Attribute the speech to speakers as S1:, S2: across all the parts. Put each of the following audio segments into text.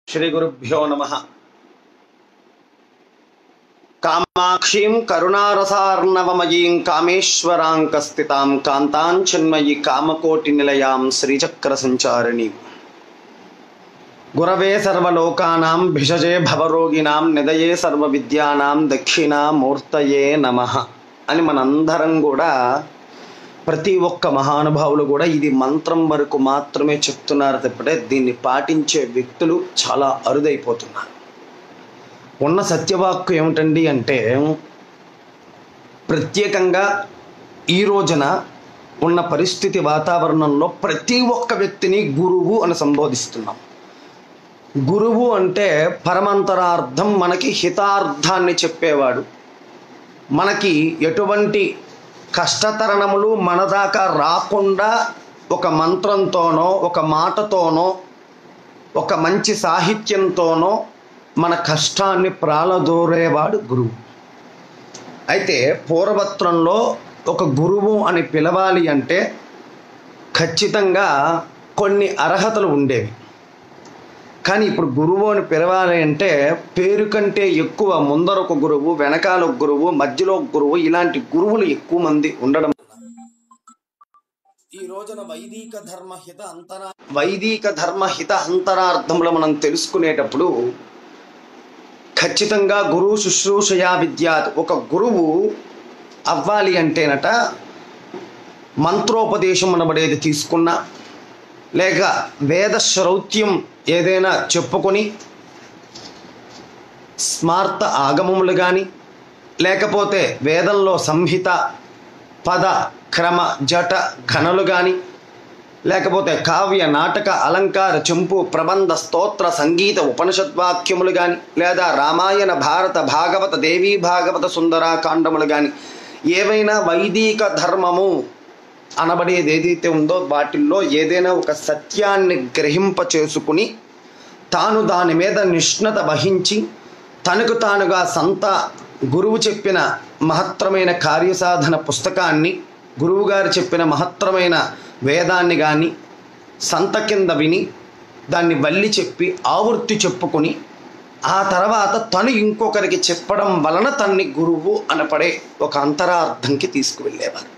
S1: శ్రీగురుభ్యో నమ కామాక్షీం కరుణారసార్ణవమయీం కామేశ్వరాంకస్థితాం కాంతాంచన్మయి కామకోటి నిలయాం శ్రీచక్ర సంచారిణి గురవే సర్వలోకానాం భిషజే భవరోగిణాం నిదయే సర్వ విద్యానాం దక్షిణామూర్తయే నమ అని మనందరం కూడా ప్రతి ఒక్క మహానుభావులు కూడా ఇది మంత్రం వరకు మాత్రమే చెప్తున్నారు తప్పితే దీన్ని పాటించే వ్యక్తులు చాలా అరుదైపోతున్నారు ఉన్న సత్యవాక్కు ఏమిటండి అంటే ప్రత్యేకంగా ఈ రోజున ఉన్న పరిస్థితి వాతావరణంలో ప్రతి ఒక్క వ్యక్తిని గురువు అని సంబోధిస్తున్నాం గురువు అంటే పరమంతరార్థం మనకి హితార్థాన్ని చెప్పేవాడు మనకి ఎటువంటి కష్టతరణములు మన దాకా రాకుండా ఒక మంత్రంతోనో ఒక మాటతోనో ఒక మంచి సాహిత్యంతోనో మన కష్టాన్ని ప్రాలదోరేవాడు గురువు అయితే పూర్వత్రంలో ఒక గురువు అని పిలవాలి అంటే ఖచ్చితంగా కొన్ని అర్హతలు ఉండేవి కానీ ఇప్పుడు గురువు అని పిలవాలి అంటే పేరు కంటే ఎక్కువ ముందర ఒక గురువు వెనకాల ఒక గురువు మధ్యలో ఒక గురువు ఇలాంటి గురువులు ఎక్కువ మంది ఉండడం ఈ రోజున వైదిక ధర్మ హిత అంతరా వైదిక ధర్మ హిత అంతరార్థములు మనం తెలుసుకునేటప్పుడు ఖచ్చితంగా గురువు శుశ్రూషయా విద్యాత్ ఒక గురువు అవ్వాలి అంటేనట మంత్రోపదేశం అనబడేది తీసుకున్నా లేక వేద శ్రౌత్యం ఏదైనా చెప్పుకొని స్మార్త ఆగమములు కానీ లేకపోతే వేదంలో సంహిత పద క్రమ జట ఘనలు కానీ లేకపోతే కావ్య నాటక అలంకార చెంపు ప్రబంధ స్తోత్ర సంగీత ఉపనిషద్వాక్యములు కానీ లేదా రామాయణ భారత భాగవత దేవీ భాగవత సుందరాకాండములు కానీ ఏవైనా వైదిక ధర్మము అనబడేది ఏదైతే ఉందో వాటిల్లో ఏదైనా ఒక సత్యాన్ని గ్రహింప చేసుకుని తాను దాని మీద నిష్ణత వహించి తనకు తానుగా సంత గురువు చెప్పిన మహత్తరమైన కార్యసాధన పుస్తకాన్ని గురువుగారు చెప్పిన మహత్తరమైన వేదాన్ని కానీ సంత కింద విని దాన్ని వల్లి చెప్పి ఆవృత్తి చెప్పుకొని ఆ తర్వాత తను ఇంకొకరికి చెప్పడం వలన తన్ని గురువు అనపడే ఒక అంతరార్థంకి తీసుకువెళ్ళేవారు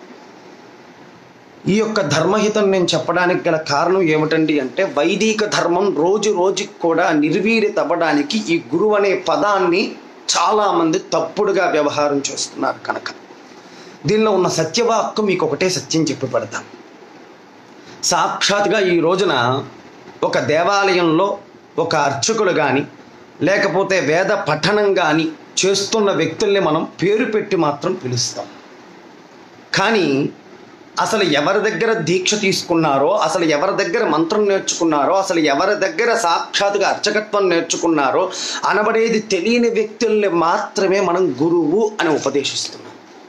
S1: ఈ యొక్క ధర్మహితం నేను చెప్పడానికి గల కారణం ఏమిటండి అంటే వైదిక ధర్మం రోజు రోజుకి కూడా నిర్వీర్యత అవ్వడానికి ఈ గురువు అనే పదాన్ని చాలామంది తప్పుడుగా వ్యవహారం చేస్తున్నారు కనుక దీనిలో ఉన్న సత్యవాక్కు మీకు ఒకటే సత్యం చెప్పి పెడతాను సాక్షాత్గా ఈ రోజున ఒక దేవాలయంలో ఒక అర్చకులు కానీ లేకపోతే వేద పఠనం కానీ చేస్తున్న వ్యక్తుల్ని మనం పేరు పెట్టి మాత్రం పిలుస్తాం కానీ అసలు ఎవరి దగ్గర దీక్ష తీసుకున్నారో అసలు ఎవరి దగ్గర మంత్రం నేర్చుకున్నారో అసలు ఎవరి దగ్గర సాక్షాత్గా అర్చకత్వం నేర్చుకున్నారో అనబడేది తెలియని వ్యక్తుల్ని మాత్రమే మనం గురువు అని ఉపదేశిస్తున్నాం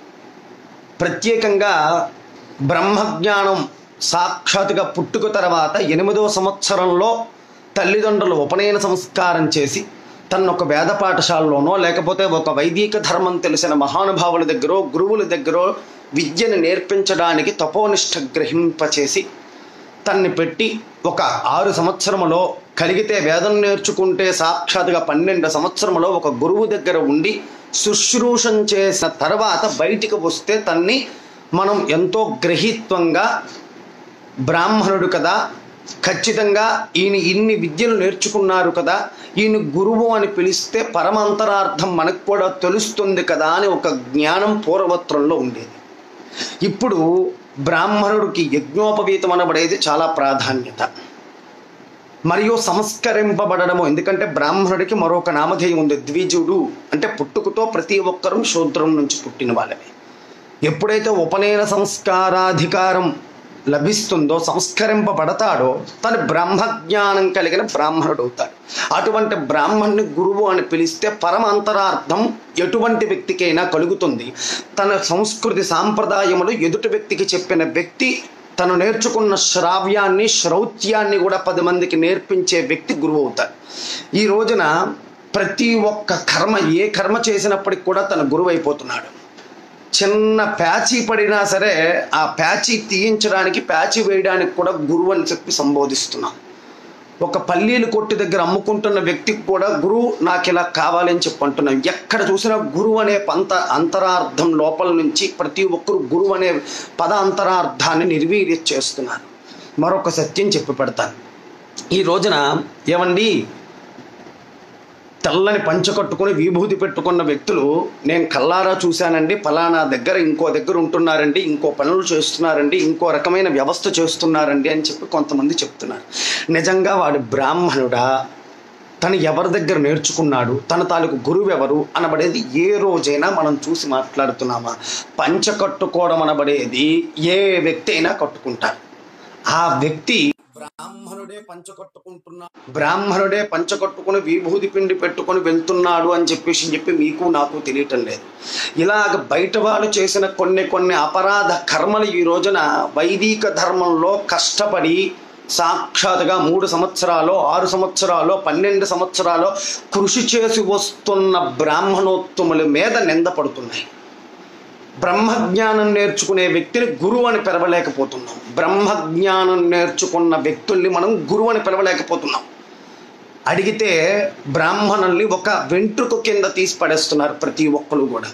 S1: ప్రత్యేకంగా బ్రహ్మజ్ఞానం సాక్షాత్గా పుట్టుక తర్వాత ఎనిమిదవ సంవత్సరంలో తల్లిదండ్రులు ఉపనయన సంస్కారం చేసి తను ఒక వేద పాఠశాలలోనో లేకపోతే ఒక వైదిక ధర్మం తెలిసిన మహానుభావుల దగ్గర గురువుల దగ్గర విద్యను నేర్పించడానికి తపోనిష్ట గ్రహింపచేసి తన్ని పెట్టి ఒక ఆరు సంవత్సరములో కలిగితే వేదం నేర్చుకుంటే సాక్షాత్గా పన్నెండు సంవత్సరములో ఒక గురువు దగ్గర ఉండి శుశ్రూషం చేసిన తర్వాత బయటికి వస్తే తన్ని మనం ఎంతో గ్రహీత్వంగా బ్రాహ్మణుడు కదా ఖచ్చితంగా ఈయన ఇన్ని విద్యలు నేర్చుకున్నారు కదా ఈయన గురువు అని పిలిస్తే పరమంతరార్థం మనకు కూడా తెలుస్తుంది కదా అని ఒక జ్ఞానం పూర్వత్రంలో ఉండేది ఇప్పుడు బ్రాహ్మణుడికి యజ్ఞోపవీతం అనబడేది చాలా ప్రాధాన్యత మరియు సంస్కరింపబడము ఎందుకంటే బ్రాహ్మణుడికి మరొక నామధేయం ఉంది ద్విజుడు అంటే పుట్టుకతో ప్రతి ఒక్కరూ శూద్రం నుంచి పుట్టిన వాళ్ళమే ఎప్పుడైతే ఉపనయన సంస్కారాధికారం లభిస్తుందో సంస్కరింపబడతాడో తను బ్రహ్మజ్ఞానం కలిగిన బ్రాహ్మణుడు అవుతాడు అటువంటి బ్రాహ్మణ్ణి గురువు అని పిలిస్తే పరమ అంతరార్థం ఎటువంటి వ్యక్తికైనా కలుగుతుంది తన సంస్కృతి సాంప్రదాయములు ఎదుటి వ్యక్తికి చెప్పిన వ్యక్తి తను నేర్చుకున్న శ్రావ్యాన్ని శ్రౌత్యాన్ని కూడా పది మందికి నేర్పించే వ్యక్తి గురువు అవుతాడు ఈ రోజున ప్రతి ఒక్క కర్మ ఏ కర్మ చేసినప్పటికి కూడా తన గురువు అయిపోతున్నాడు చిన్న ప్యాచీ పడినా సరే ఆ ప్యాచీ తీయించడానికి ప్యాచీ వేయడానికి కూడా గురువు అని చెప్పి సంబోధిస్తున్నాం ఒక పల్లీలు కొట్టు దగ్గర అమ్ముకుంటున్న వ్యక్తికి కూడా గురువు నాకు ఇలా కావాలని చెప్పి అంటున్నాం ఎక్కడ చూసినా గురువు అనే పంత అంతరార్థం లోపల నుంచి ప్రతి ఒక్కరు గురువు అనే పద అంతరార్థాన్ని నిర్వీర్యం చేస్తున్నారు మరొక సత్యం చెప్పి పెడతాను ఈ రోజున ఏమండి తెల్లని పంచ కట్టుకొని విభూతి పెట్టుకున్న వ్యక్తులు నేను కల్లారా చూశానండి ఫలానా దగ్గర ఇంకో దగ్గర ఉంటున్నారండి ఇంకో పనులు చేస్తున్నారండి ఇంకో రకమైన వ్యవస్థ చేస్తున్నారండి అని చెప్పి కొంతమంది చెప్తున్నారు నిజంగా వాడు బ్రాహ్మణుడా తను ఎవరి దగ్గర నేర్చుకున్నాడు తన తాలూకు గురువు ఎవరు అనబడేది ఏ రోజైనా మనం చూసి మాట్లాడుతున్నామా పంచ కట్టుకోవడం అనబడేది ఏ వ్యక్తి అయినా కట్టుకుంటారు ఆ వ్యక్తి బ్రాహ్మణుడే పంచ కట్టుకుంటున్నా బ్రాహ్మణుడే పంచ కట్టుకుని విభూతి పిండి పెట్టుకొని వెళ్తున్నాడు అని చెప్పేసి చెప్పి మీకు నాకు తెలియటం లేదు ఇలాగ బయట వాళ్ళు చేసిన కొన్ని కొన్ని అపరాధ కర్మలు ఈ రోజున వైదిక ధర్మంలో కష్టపడి సాక్షాత్గా మూడు సంవత్సరాలు ఆరు సంవత్సరాలు పన్నెండు సంవత్సరాలు కృషి చేసి వస్తున్న బ్రాహ్మణోత్తముల మీద నిందపడుతున్నాయి బ్రహ్మజ్ఞానం నేర్చుకునే వ్యక్తిని గురువు అని పిలవలేకపోతున్నాం బ్రహ్మజ్ఞానం నేర్చుకున్న వ్యక్తుల్ని మనం గురువు అని పిలవలేకపోతున్నాం అడిగితే బ్రాహ్మణుల్ని ఒక వెంట్రుక కింద తీసి పడేస్తున్నారు ప్రతి ఒక్కరు కూడా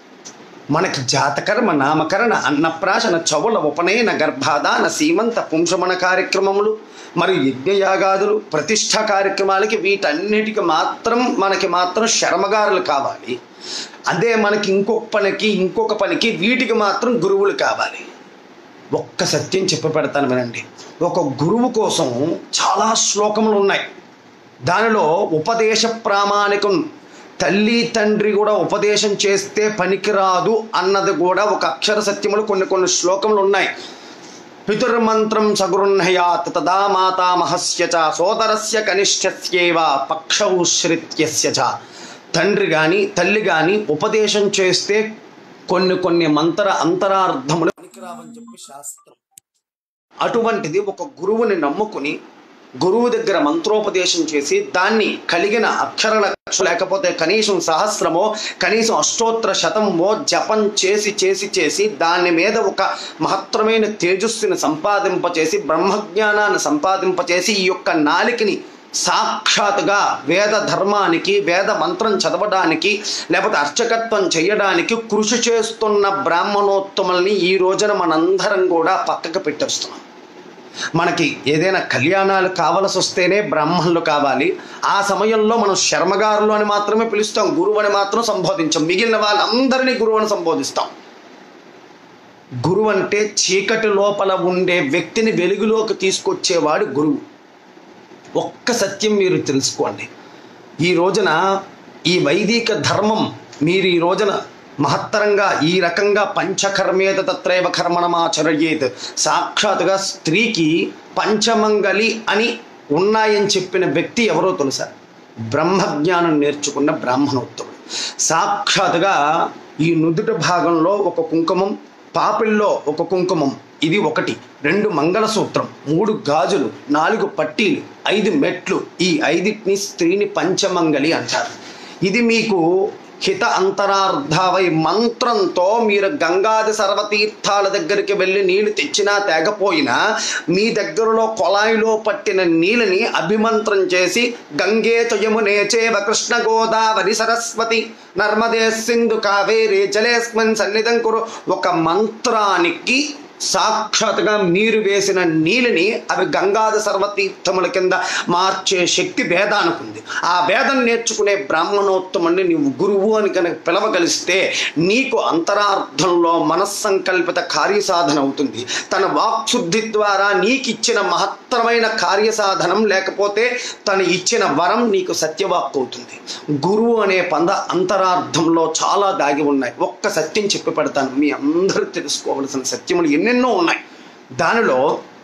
S1: మనకి జాతకర్మ నామకరణ అన్నప్రాశన చవుల ఉపనయన గర్భాదాన సీమంత పుంసమణ కార్యక్రమములు మరియు యజ్ఞయాగాదులు ప్రతిష్ట కార్యక్రమాలకి వీటన్నిటికి మాత్రం మనకి మాత్రం శర్మగారులు కావాలి అదే మనకి ఇంకొక పనికి ఇంకొక పనికి వీటికి మాత్రం గురువులు కావాలి ఒక్క సత్యం చెప్పి పెడతాను వినండి ఒక గురువు కోసం చాలా శ్లోకములు ఉన్నాయి దానిలో ఉపదేశ ప్రామాణికం తల్లి తండ్రి కూడా ఉపదేశం చేస్తే పనికిరాదు అన్నది కూడా ఒక అక్షర సత్యములు కొన్ని కొన్ని శ్లోకములు ఉన్నాయి పితుర్మంత్రం సగృహ్ణయాత్ తదా మాతామహస్య చ సోదరస్య కనిష్ఠస్యేవ పక్షౌశ్రిత్యస్య చ తండ్రి కానీ తల్లి కానీ ఉపదేశం చేస్తే కొన్ని కొన్ని మంత్ర అంతరార్థములు పనికిరావని చెప్పి శాస్త్రం అటువంటిది ఒక గురువుని నమ్ముకుని గురువు దగ్గర మంత్రోపదేశం చేసి దాన్ని కలిగిన అక్షర లక్ష లేకపోతే కనీసం సహస్రమో కనీసం అష్టోత్తర శతమో జపం చేసి చేసి చేసి దాని మీద ఒక మహత్తరమైన తేజస్సుని సంపాదింపచేసి బ్రహ్మజ్ఞానాన్ని సంపాదింపచేసి ఈ యొక్క నాలికని సాక్షాత్గా వేద ధర్మానికి వేద మంత్రం చదవడానికి లేకపోతే అర్చకత్వం చేయడానికి కృషి చేస్తున్న బ్రాహ్మణోత్తముల్ని ఈ రోజున మనందరం కూడా పక్కకు పెట్టేస్తున్నాం మనకి ఏదైనా కళ్యాణాలు కావలసి వస్తేనే బ్రాహ్మణులు కావాలి ఆ సమయంలో మనం శర్మగారులు అని మాత్రమే పిలుస్తాం గురువు అని మాత్రం సంబోధించాం మిగిలిన వాళ్ళందరినీ గురువు అని సంబోధిస్తాం గురువు అంటే చీకటి లోపల ఉండే వ్యక్తిని వెలుగులోకి తీసుకొచ్చేవాడు గురువు ఒక్క సత్యం మీరు తెలుసుకోండి ఈ రోజున ఈ వైదిక ధర్మం మీరు ఈ రోజున మహత్తరంగా ఈ రకంగా పంచకర్మేత తత్రైవ కర్మణమాచరయేత్ సాక్షాత్గా స్త్రీకి పంచమంగలి అని ఉన్నాయని చెప్పిన వ్యక్తి ఎవరో తెలుసా బ్రహ్మజ్ఞానం నేర్చుకున్న బ్రాహ్మణోత్తముడు సాక్షాత్గా ఈ నుదుట భాగంలో ఒక కుంకుమం పాపిల్లో ఒక కుంకుమం ఇది ఒకటి రెండు మంగళసూత్రం మూడు గాజులు నాలుగు పట్టీలు ఐదు మెట్లు ఈ ఐదిటిని స్త్రీని పంచమంగళి అంటారు ఇది మీకు హిత అంతరార్థావై మంత్రంతో మీరు గంగాది సర్వతీర్థాల దగ్గరికి వెళ్ళి నీళ్లు తెచ్చినా తేగపోయినా మీ దగ్గరలో కొలాయిలో పట్టిన నీళ్ళని అభిమంత్రం చేసి గంగే తయమునే చేవ కృష్ణ గోదావరి సరస్వతి నర్మదే సింధు కావేరి జలేస్మిన్ సన్నిధం కురు ఒక మంత్రానికి సాక్షాత్గా మీరు వేసిన నీళ్ళని అవి గంగాధ సర్వతీర్థముల కింద మార్చే శక్తి వేదానికి ఉంది ఆ వేదం నేర్చుకునే బ్రాహ్మణోత్తముని నీవు గురువు అని కనుక పిలవగలిస్తే నీకు అంతరార్థంలో మనస్సంకల్పిత కార్యసాధన అవుతుంది తన వాక్శుద్ధి ద్వారా నీకు ఇచ్చిన మహత్తరమైన కార్యసాధనం లేకపోతే తను ఇచ్చిన వరం నీకు సత్యవాక్ అవుతుంది గురువు అనే పంద అంతరార్థంలో చాలా దాగి ఉన్నాయి ఒక్క సత్యం చెప్పి పెడతాను మీ అందరూ తెలుసుకోవలసిన సత్యములు ఎన్నెన్నో ఉన్నాయి దానిలో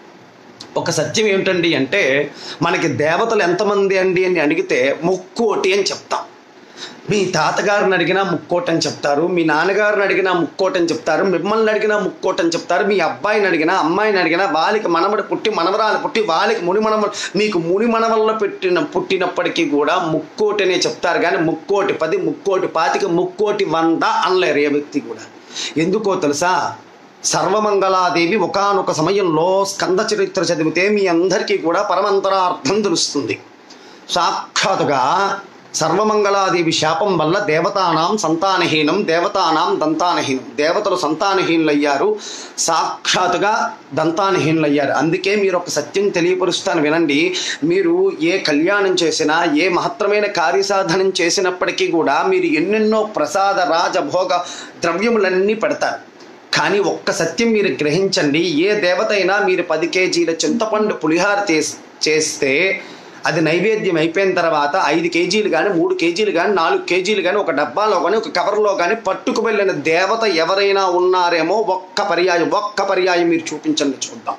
S1: ఒక సత్యం ఏమిటండి అంటే మనకి దేవతలు ఎంతమంది అండి అని అడిగితే ముక్కోటి అని చెప్తాం మీ తాతగారిని అడిగినా ముక్కోటి అని చెప్తారు మీ నాన్నగారిని అడిగినా ముక్కోటి అని చెప్తారు మిమ్మల్ని అడిగినా ముక్కోటి అని చెప్తారు మీ అబ్బాయిని అడిగినా అమ్మాయిని అడిగినా వాళ్ళకి మనవడు పుట్టి మనవరాలు పుట్టి వాళ్ళకి ముని మనవ మీకు ముని మనవల్లో పెట్టిన పుట్టినప్పటికీ కూడా ముక్కోటి అనే చెప్తారు కానీ ముక్కోటి పది ముక్కోటి పాతిక ముక్కోటి వంద అనలేరు ఏ వ్యక్తి కూడా ఎందుకో తెలుసా సర్వమంగళాదేవి ఒకానొక సమయంలో స్కంద చరిత్ర చదివితే మీ అందరికీ కూడా పరమంతరార్థం తెలుస్తుంది సాక్షాత్తుగా సర్వమంగళాదేవి శాపం వల్ల దేవతానాం సంతానహీనం దేవతానాం దంతానహీనం దేవతలు సంతానహీనులయ్యారు సాక్షాత్తుగా దంతానహీనులయ్యారు అందుకే మీరు ఒక సత్యం తెలియపరుస్తాను వినండి మీరు ఏ కళ్యాణం చేసినా ఏ మహత్తరమైన కార్యసాధనం చేసినప్పటికీ కూడా మీరు ఎన్నెన్నో ప్రసాద రాజభోగ ద్రవ్యములన్నీ పెడతారు కానీ ఒక్క సత్యం మీరు గ్రహించండి ఏ దేవత అయినా మీరు పది కేజీల చింతపండు పులిహార చేస్- చేస్తే అది నైవేద్యం అయిపోయిన తర్వాత ఐదు కేజీలు కానీ మూడు కేజీలు కానీ నాలుగు కేజీలు కానీ ఒక డబ్బాలో కానీ ఒక కవర్లో కానీ పట్టుకు వెళ్ళిన దేవత ఎవరైనా ఉన్నారేమో ఒక్క పర్యాయం ఒక్క పర్యాయం మీరు చూపించండి చూద్దాం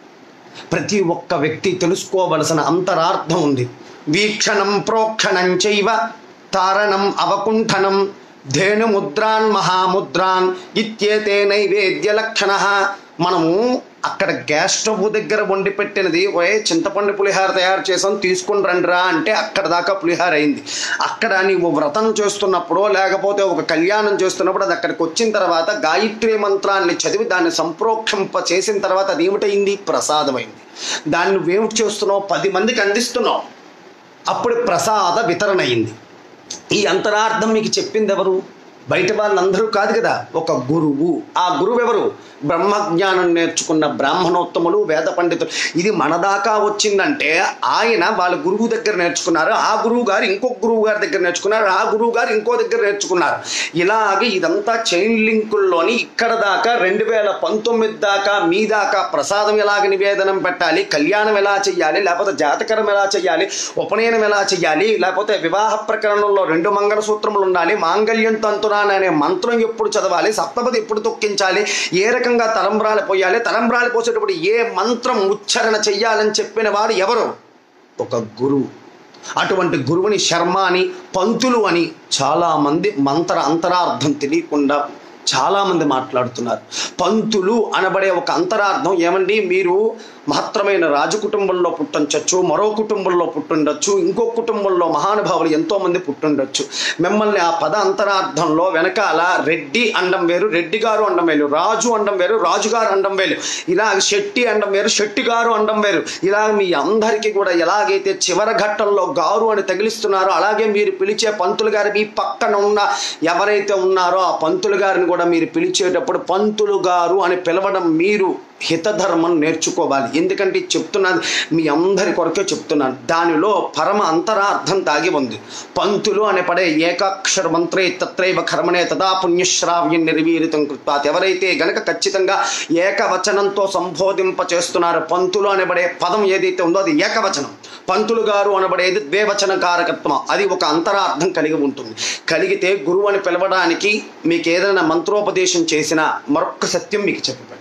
S1: ప్రతి ఒక్క వ్యక్తి తెలుసుకోవలసిన అంతరార్థం ఉంది వీక్షణం ప్రోక్షణం చైవ తారణం అవకుంఠనం ధేనుముద్రాన్ మహాముద్రాన్ ఇత్యేతే నైవేద్య లక్షణ మనము అక్కడ గ్యాస్ స్టవ్ దగ్గర వండి పెట్టినది ఓయే చింతపండు పులిహార తయారు చేసాం తీసుకుని రండిరా అంటే అక్కడ దాకా పులిహార అయింది అక్కడ నీవు వ్రతం చేస్తున్నప్పుడు లేకపోతే ఒక కళ్యాణం చేస్తున్నప్పుడు అది అక్కడికి వచ్చిన తర్వాత గాయత్రి మంత్రాన్ని చదివి దాన్ని సంప్రోక్షింప చేసిన తర్వాత అది ఏమిటైంది ప్రసాదమైంది దాన్ని నువ్వేమిటి చేస్తున్నావు పది మందికి అందిస్తున్నావు అప్పుడు ప్రసాద వితరణ అయింది ఈ అంతరార్థం మీకు చెప్పింది ఎవరు బయట వాళ్ళందరూ కాదు కదా ఒక గురువు ఆ గురువు ఎవరు బ్రహ్మజ్ఞానం నేర్చుకున్న బ్రాహ్మణోత్తములు వేద పండితులు ఇది మన దాకా వచ్చిందంటే ఆయన వాళ్ళ గురువు దగ్గర నేర్చుకున్నారు ఆ గురువు గారు ఇంకొక గురువు గారి దగ్గర నేర్చుకున్నారు ఆ గురువు గారు ఇంకో దగ్గర నేర్చుకున్నారు ఇలాగే ఇదంతా చైన్ లింకుల్లోని ఇక్కడ దాకా రెండు వేల పంతొమ్మిది దాకా మీ దాకా ప్రసాదం ఎలాగ నివేదనం పెట్టాలి కళ్యాణం ఎలా చెయ్యాలి లేకపోతే జాతకరం ఎలా చెయ్యాలి ఉపనయనం ఎలా చెయ్యాలి లేకపోతే వివాహ ప్రకరణంలో రెండు మంగళసూత్రములు ఉండాలి మాంగళ్యం తంతురాన్ అనే మంత్రం ఎప్పుడు చదవాలి సప్తపది ఎప్పుడు తొక్కించాలి ఏ రకంగా తలంబ్రాలు పోయాలి తలంబ్రాలు పోసేటప్పుడు ఏ మంత్రం ఉచ్చారణ చెయ్యాలని చెప్పిన వాడు ఎవరు ఒక గురువు అటువంటి గురువుని శర్మ అని పంతులు అని చాలామంది మంత్ర అంతరార్థం తెలియకుండా చాలామంది మాట్లాడుతున్నారు పంతులు అనబడే ఒక అంతరార్థం ఏమండి మీరు మహత్తరమైన రాజు కుటుంబంలో పుట్టించవచ్చు మరో కుటుంబంలో పుట్టుండొచ్చు ఇంకో కుటుంబంలో మహానుభావులు ఎంతో మంది పుట్టుండొచ్చు మిమ్మల్ని ఆ పద అంతరార్థంలో వెనకాల రెడ్డి అండం వేరు రెడ్డి గారు అండం వేరు రాజు అండం వేరు రాజుగారు అండం వేరు ఇలా శెట్టి అండం వేరు శెట్టి గారు అండం వేరు ఇలా మీ అందరికీ కూడా ఎలాగైతే చివరి ఘట్టంలో గారు అని తగిలిస్తున్నారో అలాగే మీరు పిలిచే పంతులు గారు మీ పక్కన ఉన్న ఎవరైతే ఉన్నారో ఆ పంతులు గారిని కూడా మీరు పిలిచేటప్పుడు పంతులు గారు అని పిలవడం మీరు హితధర్మం నేర్చుకోవాలి ఎందుకంటే ఇది చెప్తున్నాను మీ అందరి కొరకే చెప్తున్నాను దానిలో పరమ అంతరార్థం దాగి ఉంది పంతులు అనే పడే ఏకాక్షర మంత్రే తత్రైవ కర్మణే తదా పుణ్యశ్రావ్యం నిర్వీరితం కృత్వాత్ ఎవరైతే గనక ఖచ్చితంగా ఏకవచనంతో సంబోధింప చేస్తున్నారో పంతులు అనబడే పదం ఏదైతే ఉందో అది ఏకవచనం పంతులు గారు అనబడేది ద్వేవచన కారకత్వం అది ఒక అంతరార్థం కలిగి ఉంటుంది కలిగితే గురువు అని పిలవడానికి మీకు ఏదైనా మంత్రోపదేశం చేసినా మరొక్క సత్యం మీకు చెప్పి పెట్టాలి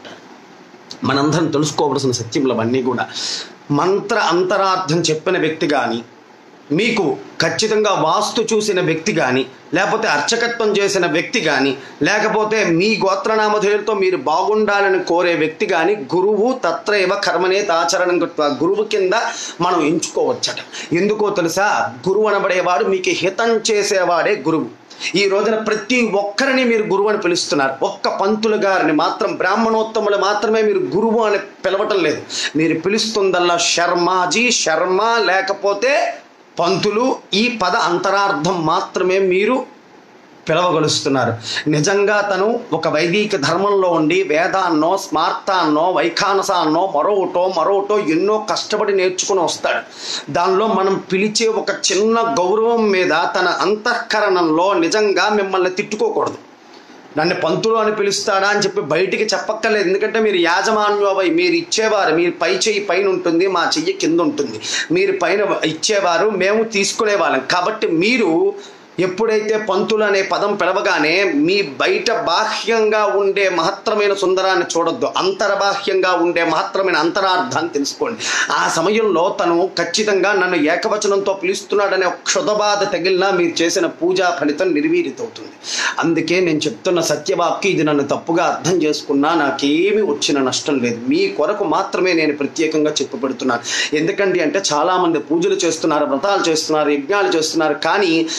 S1: మనందరం తెలుసుకోవలసిన సత్యములు అవన్నీ కూడా మంత్ర అంతరార్థం చెప్పిన వ్యక్తి కానీ మీకు ఖచ్చితంగా వాస్తు చూసిన వ్యక్తి కానీ లేకపోతే అర్చకత్వం చేసిన వ్యక్తి కానీ లేకపోతే మీ గోత్రనామధేయులతో మీరు బాగుండాలని కోరే వ్యక్తి కానీ గురువు తత్రైవ కర్మనేత ఆచరణం కృత్వ గురువు కింద మనం ఎంచుకోవచ్చట ఎందుకో తెలుసా గురువు అనబడేవాడు మీకు హితం చేసేవాడే గురువు ఈ రోజున ప్రతి ఒక్కరిని మీరు గురువు అని పిలుస్తున్నారు ఒక్క పంతులు గారిని మాత్రం బ్రాహ్మణోత్తములు మాత్రమే మీరు గురువు అని పిలవటం లేదు మీరు పిలుస్తుందల్లా శర్మాజీ శర్మ లేకపోతే పంతులు ఈ పద అంతరార్థం మాత్రమే మీరు పిలవగలుస్తున్నారు నిజంగా తను ఒక వైదిక ధర్మంలో ఉండి వేదాన్నో స్మార్తాన్నో వైఖానసాన్నో మరొకటో మరొకటో ఎన్నో కష్టపడి నేర్చుకుని వస్తాడు దానిలో మనం పిలిచే ఒక చిన్న గౌరవం మీద తన అంతఃకరణంలో నిజంగా మిమ్మల్ని తిట్టుకోకూడదు నన్ను పంతులు అని పిలుస్తాడా అని చెప్పి బయటికి చెప్పక్కర్లేదు ఎందుకంటే మీరు యాజమాన్యోవై మీరు ఇచ్చేవారు మీరు పై చెయ్యి పైన ఉంటుంది మా చెయ్యి కింద ఉంటుంది మీరు పైన ఇచ్చేవారు మేము తీసుకునే వాళ్ళం కాబట్టి మీరు ఎప్పుడైతే పంతులు అనే పదం పిలవగానే మీ బయట బాహ్యంగా ఉండే మహత్తరమైన సుందరాన్ని చూడొద్దు అంతర్బాహ్యంగా ఉండే మహత్తరమైన అంతరార్థాన్ని తెలుసుకోండి ఆ సమయంలో తను ఖచ్చితంగా నన్ను ఏకవచనంతో పిలుస్తున్నాడనే ఒక క్షుధబాధ తగిలినా మీరు చేసిన పూజా ఫలితం నిర్వీరితవుతుంది అందుకే నేను చెప్తున్న సత్యవాక్కి ఇది నన్ను తప్పుగా అర్థం చేసుకున్నా నాకేమీ వచ్చిన నష్టం లేదు మీ కొరకు మాత్రమే నేను ప్రత్యేకంగా చెప్పబడుతున్నాను ఎందుకంటే అంటే చాలామంది పూజలు చేస్తున్నారు వ్రతాలు చేస్తున్నారు యజ్ఞాలు చేస్తున్నారు కానీ సా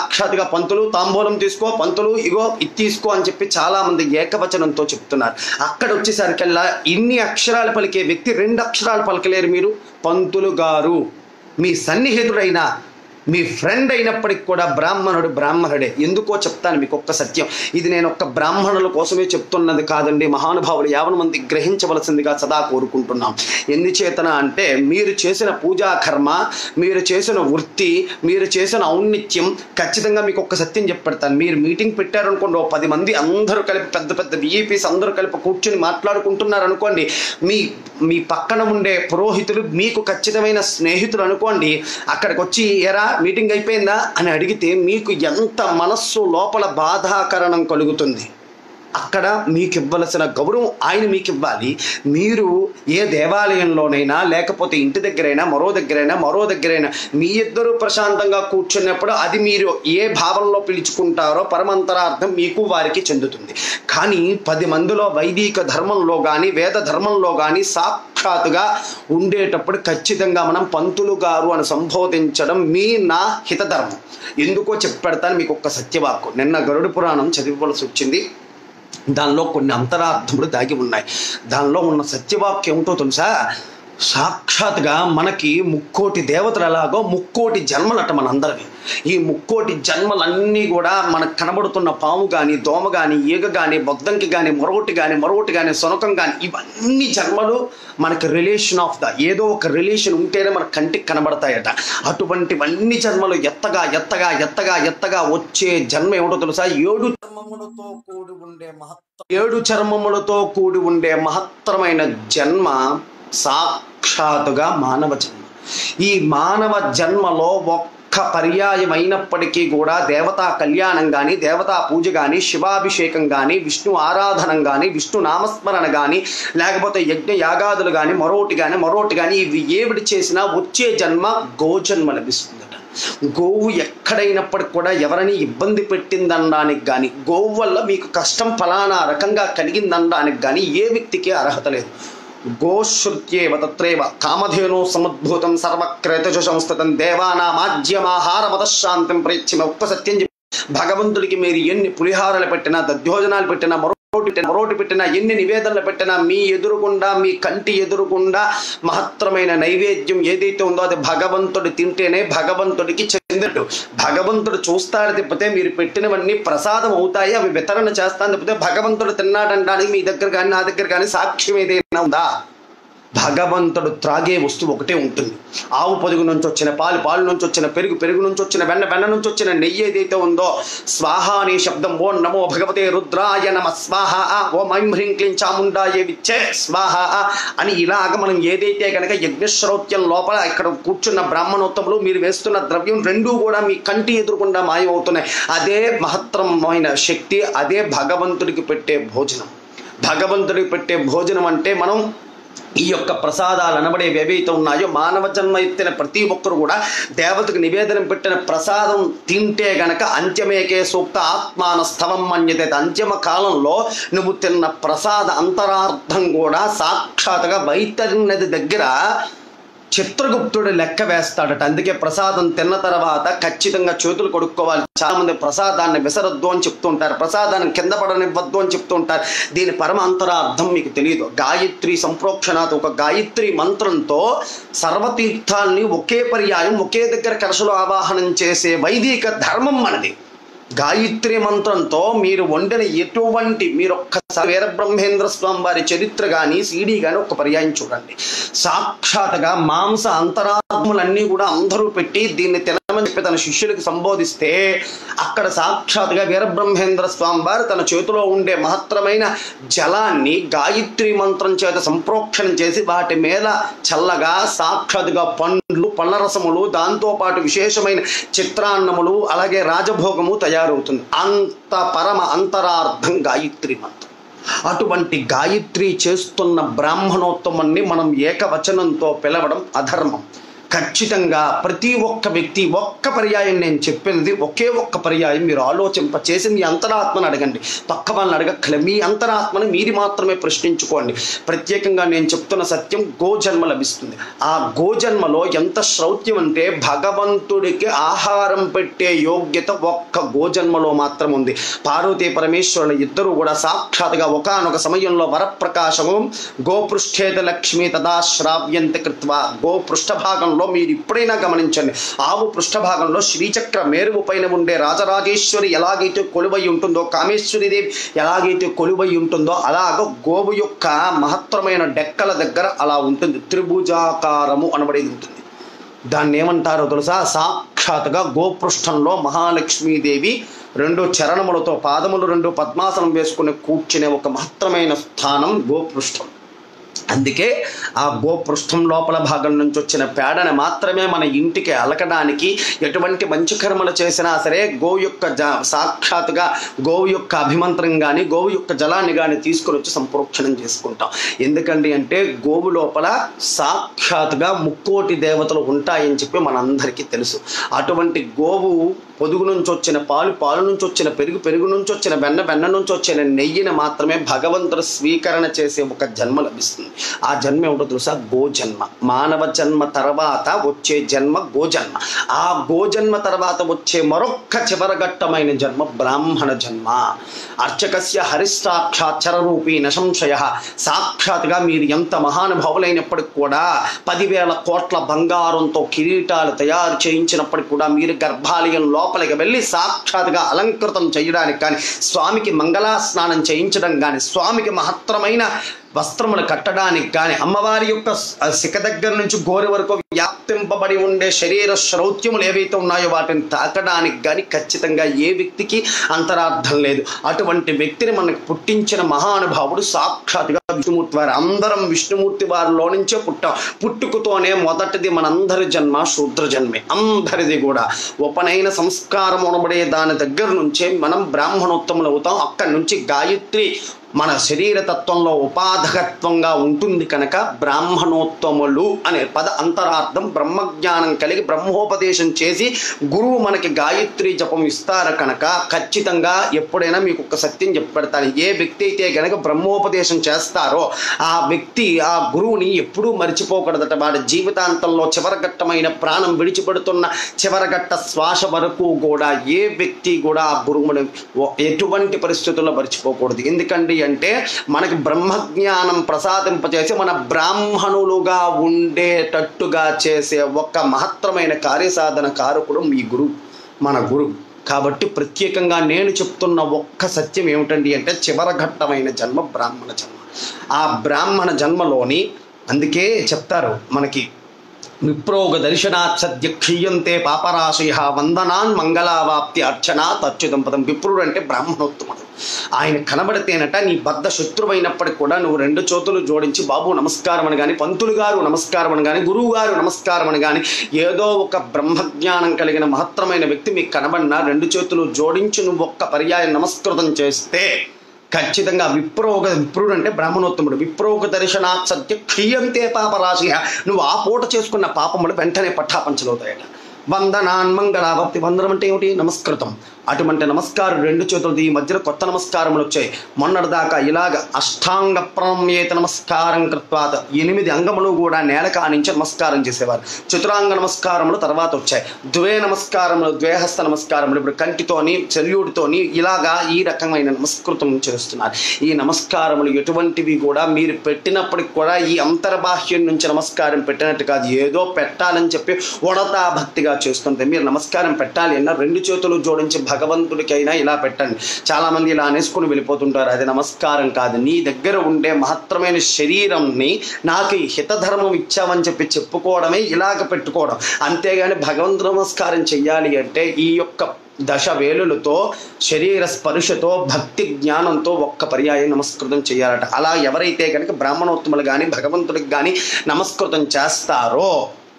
S1: సాక్షాత్గా పంతులు తాంబూలం తీసుకో పంతులు ఇగో ఇది తీసుకో అని చెప్పి చాలా మంది ఏకవచనంతో చెప్తున్నారు అక్కడ వచ్చేసరికల్లా ఇన్ని అక్షరాలు పలికే వ్యక్తి రెండు అక్షరాలు పలకలేరు మీరు పంతులు గారు మీ సన్నిహితుడైన మీ ఫ్రెండ్ అయినప్పటికి కూడా బ్రాహ్మణుడు బ్రాహ్మణుడే ఎందుకో చెప్తాను మీకు ఒక్క సత్యం ఇది నేను ఒక్క బ్రాహ్మణుల కోసమే చెప్తున్నది కాదండి మహానుభావులు యావన మంది గ్రహించవలసిందిగా సదా కోరుకుంటున్నాం ఎందుచేతన అంటే మీరు చేసిన పూజా కర్మ మీరు చేసిన వృత్తి మీరు చేసిన ఔన్నిత్యం ఖచ్చితంగా మీకు ఒక్క సత్యం చెప్పెడతాను మీరు మీటింగ్ పెట్టారనుకోండి ఓ పది మంది అందరూ కలిపి పెద్ద పెద్ద విఐపీస్ అందరూ కలిపి కూర్చుని మాట్లాడుకుంటున్నారు అనుకోండి మీ మీ పక్కన ఉండే పురోహితులు మీకు ఖచ్చితమైన స్నేహితులు అనుకోండి అక్కడికి వచ్చి ఎరా మీటింగ్ అయిపోయిందా అని అడిగితే మీకు ఎంత మనస్సు లోపల బాధాకరణం కలుగుతుంది అక్కడ మీకు ఇవ్వవలసిన గౌరవం ఆయన మీకు ఇవ్వాలి మీరు ఏ దేవాలయంలోనైనా లేకపోతే ఇంటి దగ్గరైనా మరో దగ్గరైనా మరో దగ్గరైనా మీ ఇద్దరు ప్రశాంతంగా కూర్చున్నప్పుడు అది మీరు ఏ భావంలో పిలుచుకుంటారో పరమంతరార్థం మీకు వారికి చెందుతుంది కానీ పది మందిలో వైదిక ధర్మంలో కానీ వేద ధర్మంలో కానీ సాక్షాత్తుగా ఉండేటప్పుడు ఖచ్చితంగా మనం పంతులు గారు అని సంబోధించడం మీ నా హితధర్మం ఎందుకో చెప్పెడతాను మీకు ఒక్క సత్యవాక్కు నిన్న గరుడు పురాణం చదివవలసి వచ్చింది దానిలో కొన్ని అంతరార్థములు దాగి ఉన్నాయి దానిలో ఉన్న సత్యవాక్యం ఏమిటో తెలుసా సాక్షాత్గా మనకి ముక్కోటి దేవతలు ఎలాగో ముక్కోటి జన్మలట మనందరివి ఈ ముక్కోటి జన్మలన్నీ కూడా మనకు కనబడుతున్న పాము కానీ దోమ కానీ ఈగ కానీ బొద్దంకి కానీ మరొకటి కానీ మరొకటి కానీ సొనకం కానీ ఇవన్నీ జన్మలు మనకి రిలేషన్ ఆఫ్ ద ఏదో ఒక రిలేషన్ ఉంటేనే మన కంటికి కనబడతాయట అటువంటివన్నీ జన్మలు ఎత్తగా ఎత్తగా ఎత్తగా ఎత్తగా వచ్చే జన్మ ఏమిటో తెలుసా ఏడు చర్మములతో కూడి ఉండే మహత్త ఏడు చర్మములతో కూడి ఉండే మహత్తరమైన జన్మ సాక్షాత్తుగా మానవ జన్మ ఈ మానవ జన్మలో ఒక్క పర్యాయం అయినప్పటికీ కూడా దేవతా కళ్యాణం కానీ దేవతా పూజ కానీ శివాభిషేకం కానీ విష్ణు ఆరాధనం కానీ విష్ణు నామస్మరణ కానీ లేకపోతే యజ్ఞ యాగాదులు కానీ మరోటి కానీ మరోటి కానీ ఇవి ఏవిడి చేసినా వచ్చే జన్మ గోజన్మ లభిస్తుందట గోవు ఎక్కడైనప్పటికి కూడా ఎవరిని ఇబ్బంది పెట్టిందనడానికి కానీ గోవు వల్ల మీకు కష్టం ఫలానా రకంగా కలిగిందనడానికి కానీ ఏ వ్యక్తికి అర్హత లేదు గోశ్రుత్యేవ తత్రేవ కామధేను సముద్భూతం సర్వక్రేతజ సంస్థతం దేవానామాజ్యమాహార మతశాంతం ప్రయత్న ఒక్క సత్యం చెప్పి భగవంతుడికి మీరు ఎన్ని పులిహారాలు పెట్టినా దధ్యోజనాలు పెట్టినా మరోటి పెట్టినా మరోటి పెట్టినా ఎన్ని నివేదనలు పెట్టినా మీ ఎదురుగుండా మీ కంటి ఎదురుగుండా మహత్తరమైన నైవేద్యం ఏదైతే ఉందో అది భగవంతుడు తింటేనే భగవంతుడికి చెందినట్టు భగవంతుడు చూస్తాడు తిప్పితే మీరు పెట్టినవన్నీ ప్రసాదం అవుతాయి అవి వితరణ చేస్తాను తిప్పితే భగవంతుడు తిన్నాడనడానికి మీ దగ్గర కానీ నా దగ్గర కానీ సాక్ష్యం ఏదైనా ఉందా భగవంతుడు త్రాగే వస్తువు ఒకటే ఉంటుంది ఆవు పొదుగు నుంచి వచ్చిన పాలు పాలు నుంచి వచ్చిన పెరుగు పెరుగు నుంచి వచ్చిన వెన్న వెన్న నుంచి వచ్చిన నెయ్యి ఏదైతే ఉందో స్వాహ అనే శబ్దం ఓ నమో భగవతే రుద్రాయ నమ స్వాహ ఓ మైం హ్రీం క్లీం చాముండాయ విచ్చే స్వాహ అని ఇలాగ మనం ఏదైతే కనుక యజ్ఞశ్రౌత్యం లోపల ఇక్కడ కూర్చున్న బ్రాహ్మణోత్తములు మీరు వేస్తున్న ద్రవ్యం రెండూ కూడా మీ కంటి ఎదురుకుండా మాయమవుతున్నాయి అదే మహత్తరమైన శక్తి అదే భగవంతుడికి పెట్టే భోజనం భగవంతుడికి పెట్టే భోజనం అంటే మనం ఈ యొక్క ప్రసాదాలు అనబడేవి ఏవైతే ఉన్నాయో మానవ జన్మ ఎత్తిన ప్రతి ఒక్కరు కూడా దేవతకు నివేదన పెట్టిన ప్రసాదం తింటే గనక అంత్యమేకే సూక్త ఆత్మాన స్థవం మన్యతే అంత్యమ కాలంలో నువ్వు తిన్న ప్రసాద అంతరార్థం కూడా సాక్షాత్గా వైతరి నది దగ్గర చిత్రగుప్తుడు లెక్క వేస్తాడట అందుకే ప్రసాదం తిన్న తర్వాత ఖచ్చితంగా చేతులు కొడుక్కోవాలి చాలా మంది ప్రసాదాన్ని విసరద్దు అని చెప్తుంటారు ప్రసాదాన్ని కింద పడనివ్వద్దు అని చెప్తుంటారు దీని పరమ అంతరార్థం మీకు తెలియదు గాయత్రి సంప్రోక్షణాత్ ఒక గాయత్రి మంత్రంతో సర్వతీర్థాల్ని ఒకే పర్యాయం ఒకే దగ్గర కలశలో ఆవాహనం చేసే వైదిక ధర్మం మనది గాయత్రి మంత్రంతో మీరు వండిన ఎటువంటి మీరు ఒక్కసారి వీరబ్రహ్మేంద్ర స్వామి వారి చరిత్ర కానీ సీడీ కానీ ఒక పర్యాయం చూడండి సాక్షాత్గా మాంస అంతరాత్ములన్నీ కూడా అందరూ పెట్టి దీన్ని తినమని చెప్పి తన శిష్యులకు సంబోధిస్తే అక్కడ సాక్షాత్గా వీరబ్రహ్మేంద్ర స్వామి వారు తన చేతిలో ఉండే మహత్తరమైన జలాన్ని గాయత్రి మంత్రం చేత సంప్రోక్షణం చేసి వాటి మీద చల్లగా సాక్షాత్గా పండ్లు పళ్ళరసములు దాంతోపాటు విశేషమైన చిత్రాన్నములు అలాగే రాజభోగము తయారవుతుంది అంత పరమ అంతరార్థం గాయత్రి మంత్రం అటువంటి గాయత్రి చేస్తున్న బ్రాహ్మణోత్తమాన్ని మనం ఏకవచనంతో పిలవడం అధర్మం ఖచ్చితంగా ప్రతి ఒక్క వ్యక్తి ఒక్క పర్యాయం నేను చెప్పినది ఒకే ఒక్క పర్యాయం మీరు ఆలోచింప చేసి మీ అంతరాత్మను అడగండి పక్క వాళ్ళని అడగక్కలే మీ అంతరాత్మని మీరు మాత్రమే ప్రశ్నించుకోండి ప్రత్యేకంగా నేను చెప్తున్న సత్యం గోజన్మ లభిస్తుంది ఆ గోజన్మలో ఎంత శ్రౌత్యం అంటే భగవంతుడికి ఆహారం పెట్టే యోగ్యత ఒక్క గోజన్మలో మాత్రం ఉంది పార్వతీ పరమేశ్వరుల ఇద్దరు కూడా సాక్షాత్గా ఒకనొక సమయంలో వరప్రకాశము గోపృష్ఠేత లక్ష్మి తదా శ్రావ్యంత కృత్వ గో పృష్ఠభాగంలో మీరు ఇప్పుడైనా గమనించండి ఆవు పృష్ఠభాగంలో శ్రీచక్ర మేరువు పైన ఉండే రాజరాజేశ్వరి ఎలాగైతే కొలువై ఉంటుందో కామేశ్వరిదేవి ఎలాగైతే కొలువై ఉంటుందో అలాగ గోవు యొక్క మహత్తరమైన డెక్కల దగ్గర అలా ఉంటుంది త్రిభుజాకారము అనబడేది ఉంటుంది దాన్ని ఏమంటారో తెలుసా సాక్షాత్గా గోపృష్ఠంలో మహాలక్ష్మీదేవి రెండు చరణములతో పాదములు రెండు పద్మాసనం వేసుకుని కూర్చునే ఒక మహత్తరమైన స్థానం గోపృష్ఠం అందుకే ఆ గోపృష్ఠం లోపల భాగం నుంచి వచ్చిన పేడని మాత్రమే మన ఇంటికి అలకడానికి ఎటువంటి మంచి కర్మలు చేసినా సరే గోవు యొక్క జ సాక్షాత్గా గోవు యొక్క అభిమంత్రం కానీ గోవు యొక్క జలాన్ని కానీ తీసుకుని వచ్చి సంప్రోక్షణం చేసుకుంటాం ఎందుకండి అంటే గోవు లోపల సాక్షాత్గా ముక్కోటి దేవతలు ఉంటాయని చెప్పి మనందరికీ తెలుసు అటువంటి గోవు పొదుగు నుంచి వచ్చిన పాలు పాలు నుంచి వచ్చిన పెరుగు పెరుగు నుంచి వచ్చిన వెన్న వెన్న నుంచి వచ్చిన నెయ్యిని మాత్రమే భగవంతుడు స్వీకరణ చేసే ఒక జన్మ లభిస్తుంది ఆ జన్మ ఏమిటో తెలుసా గోజన్మ మానవ జన్మ తర్వాత వచ్చే జన్మ గోజన్మ ఆ గోజన్మ తర్వాత వచ్చే మరొక్క చివరఘట్టమైన జన్మ బ్రాహ్మణ జన్మ అర్చకస్య హరిష్టాక్షాక్షర రూపీ నశంశయ సాక్షాత్గా మీరు ఎంత మహానుభావులైనప్పటికి కూడా పదివేల కోట్ల బంగారంతో కిరీటాలు తయారు చేయించినప్పటికి కూడా మీరు గర్భాలయం లోపలికి వెళ్ళి సాక్షాత్గా అలంకృతం చేయడానికి కానీ స్వామికి మంగళా స్నానం చేయించడం కానీ స్వామికి మహత్తరమైన వస్త్రములు కట్టడానికి కానీ అమ్మవారి యొక్క శిఖ దగ్గర నుంచి గోరి వరకు వ్యాప్తింపబడి ఉండే శరీర శ్రౌత్యములు ఏవైతే ఉన్నాయో వాటిని తాకడానికి కానీ ఖచ్చితంగా ఏ వ్యక్తికి అంతరార్థం లేదు అటువంటి వ్యక్తిని మనకు పుట్టించిన మహానుభావుడు సాక్షాత్గా విష్ణుమూర్తి వారు అందరం విష్ణుమూర్తి వారిలో నుంచే పుట్టాం పుట్టుకతోనే మొదటిది మనందరి జన్మ శూద్ర జన్మే అందరిది కూడా ఉపనయన సంస్కారం అనబడే దాని దగ్గర నుంచే మనం బ్రాహ్మణోత్తములు అవుతాం అక్కడి నుంచి గాయత్రి మన శరీర తత్వంలో ఉపాధకత్వంగా ఉంటుంది కనుక బ్రాహ్మణోత్తములు అనే పద అంతరార్థం బ్రహ్మజ్ఞానం కలిగి బ్రహ్మోపదేశం చేసి గురువు మనకి గాయత్రి జపం ఇస్తారు కనుక ఖచ్చితంగా ఎప్పుడైనా మీకు ఒక సత్యం చెప్పెడతాను ఏ వ్యక్తి అయితే కనుక బ్రహ్మోపదేశం చేస్తారో ఆ వ్యక్తి ఆ గురువుని ఎప్పుడూ మర్చిపోకూడదట వాడి జీవితాంతంలో చివరఘట్టమైన ప్రాణం విడిచిపెడుతున్న చివరఘట్ట శ్వాస వరకు కూడా ఏ వ్యక్తి కూడా ఆ గురువుని ఓ- ఎటువంటి పరిస్థితుల్లో మర్చిపోకూడదు ఎందుకండి అంటే మనకి బ్రహ్మజ్ఞానం ప్రసాదింపచేసి మన బ్రాహ్మణులుగా ఉండేటట్టుగా చేసే ఒక మహత్తరమైన కార్యసాధన కారకుడు మీ గురువు మన గురువు కాబట్టి ప్రత్యేకంగా నేను చెప్తున్న ఒక్క సత్యం ఏమిటండి అంటే చివరఘట్టమైన జన్మ బ్రాహ్మణ జన్మ ఆ బ్రాహ్మణ జన్మలోని అందుకే చెప్తారు మనకి విప్రోగ దర్శనాత్ సద్య క్షీయంతే పాపరాశయ వందనాన్ మంగళావాప్తి అర్చన తచ్చుతం పదం విప్రుడు అంటే బ్రాహ్మణోత్తముడు ఆయన కనబడితేనట నీ బద్ద శత్రువైనప్పటికి కూడా నువ్వు రెండు చేతులు జోడించి బాబు నమస్కారం అని కానీ పంతులు గారు నమస్కారం అని కానీ గురువు గారు నమస్కారం అని కానీ ఏదో ఒక బ్రహ్మజ్ఞానం కలిగిన మహత్తరమైన వ్యక్తి మీకు కనబడిన రెండు చేతులు జోడించి నువ్వు ఒక్క పర్యాయం నమస్కృతం చేస్తే ఖచ్చితంగా విప్రోగ విప్రుడు అంటే బ్రాహ్మణోత్తముడు విప్రోగ దర్శనా సత్య క్షీయంతే పాపరాశి నువ్వు ఆ పూట చేసుకున్న పాపములు వెంటనే పట్టాపంచలవుతాయట వందనాన్ మంగళాభక్తి వందనం అంటే ఏమిటి నమస్కృతం అటువంటి నమస్కారం రెండు చేతులది ఈ మధ్యలో కొత్త నమస్కారములు వచ్చాయి మొన్నటిదాకా ఇలాగ అష్టాంగ ప్రణమ్యేత నమస్కారం కృత్వాత ఎనిమిది అంగములు కూడా నేల కానించి నమస్కారం చేసేవారు చతురాంగ నమస్కారములు తర్వాత వచ్చాయి ద్వే నమస్కారములు ద్వేహస్త నమస్కారములు ఇప్పుడు కంటితోని చెల్యుడితోని ఇలాగా ఈ రకమైన నమస్కృతం చేస్తున్నారు ఈ నమస్కారములు ఎటువంటివి కూడా మీరు పెట్టినప్పటికి కూడా ఈ అంతర్బాహ్యం నుంచి నమస్కారం పెట్టినట్టు కాదు ఏదో పెట్టాలని చెప్పి ఉడతా భక్తిగా చేస్తుంటే మీరు నమస్కారం పెట్టాలి అన్న రెండు చేతులు జోడించి భగవంతుడికైనా ఇలా పెట్టండి చాలా మంది ఇలా అనేసుకుని వెళ్ళిపోతుంటారు అది నమస్కారం కాదు నీ దగ్గర ఉండే మహత్తరమైన శరీరంని నాకు ఈ హితధర్మం ఇచ్చామని చెప్పి చెప్పుకోవడమే ఇలాగ పెట్టుకోవడం అంతేగాని భగవంతు నమస్కారం చెయ్యాలి అంటే ఈ యొక్క దశ వేలులతో శరీర స్పర్శతో భక్తి జ్ఞానంతో ఒక్క పర్యాయం నమస్కృతం చేయాలట అలా ఎవరైతే కనుక బ్రాహ్మణోత్తములు కానీ భగవంతుడికి కానీ నమస్కృతం చేస్తారో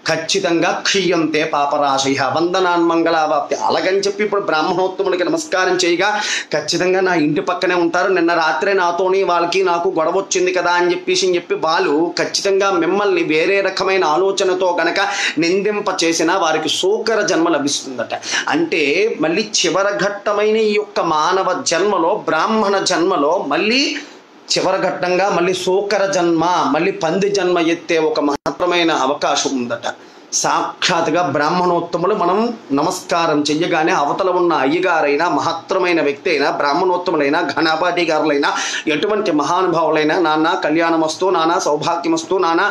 S1: ఖచ్చితంగా క్షీయంతే పాపరాశయ వందనాన్ మంగళావాప్తి అలాగని చెప్పి ఇప్పుడు బ్రాహ్మణోత్తములకి నమస్కారం చేయగా ఖచ్చితంగా నా ఇంటి పక్కనే ఉంటారు నిన్న రాత్రే నాతోని వాళ్ళకి నాకు గొడవ వచ్చింది కదా అని చెప్పేసి అని చెప్పి వాళ్ళు ఖచ్చితంగా మిమ్మల్ని వేరే రకమైన ఆలోచనతో గనక నిందింప చేసినా వారికి సూకర జన్మ లభిస్తుందట అంటే మళ్ళీ చివర ఘట్టమైన ఈ యొక్క మానవ జన్మలో బ్రాహ్మణ జన్మలో మళ్ళీ చివరి ఘట్టంగా మళ్ళీ సూకర జన్మ మళ్ళీ పంది జన్మ ఎత్తే ఒక మహత్తరమైన అవకాశం ఉందట సాక్షాత్గా బ్రాహ్మణోత్తములు మనం నమస్కారం చెయ్యగానే అవతల ఉన్న అయ్యగారైనా మహత్తరమైన వ్యక్తి అయినా బ్రాహ్మణోత్తములైనా ఘనాపాటి గారులైనా ఎటువంటి మహానుభావులైనా నాన్న కళ్యాణమస్తు నాన్న సౌభాగ్యమస్తు నాన్న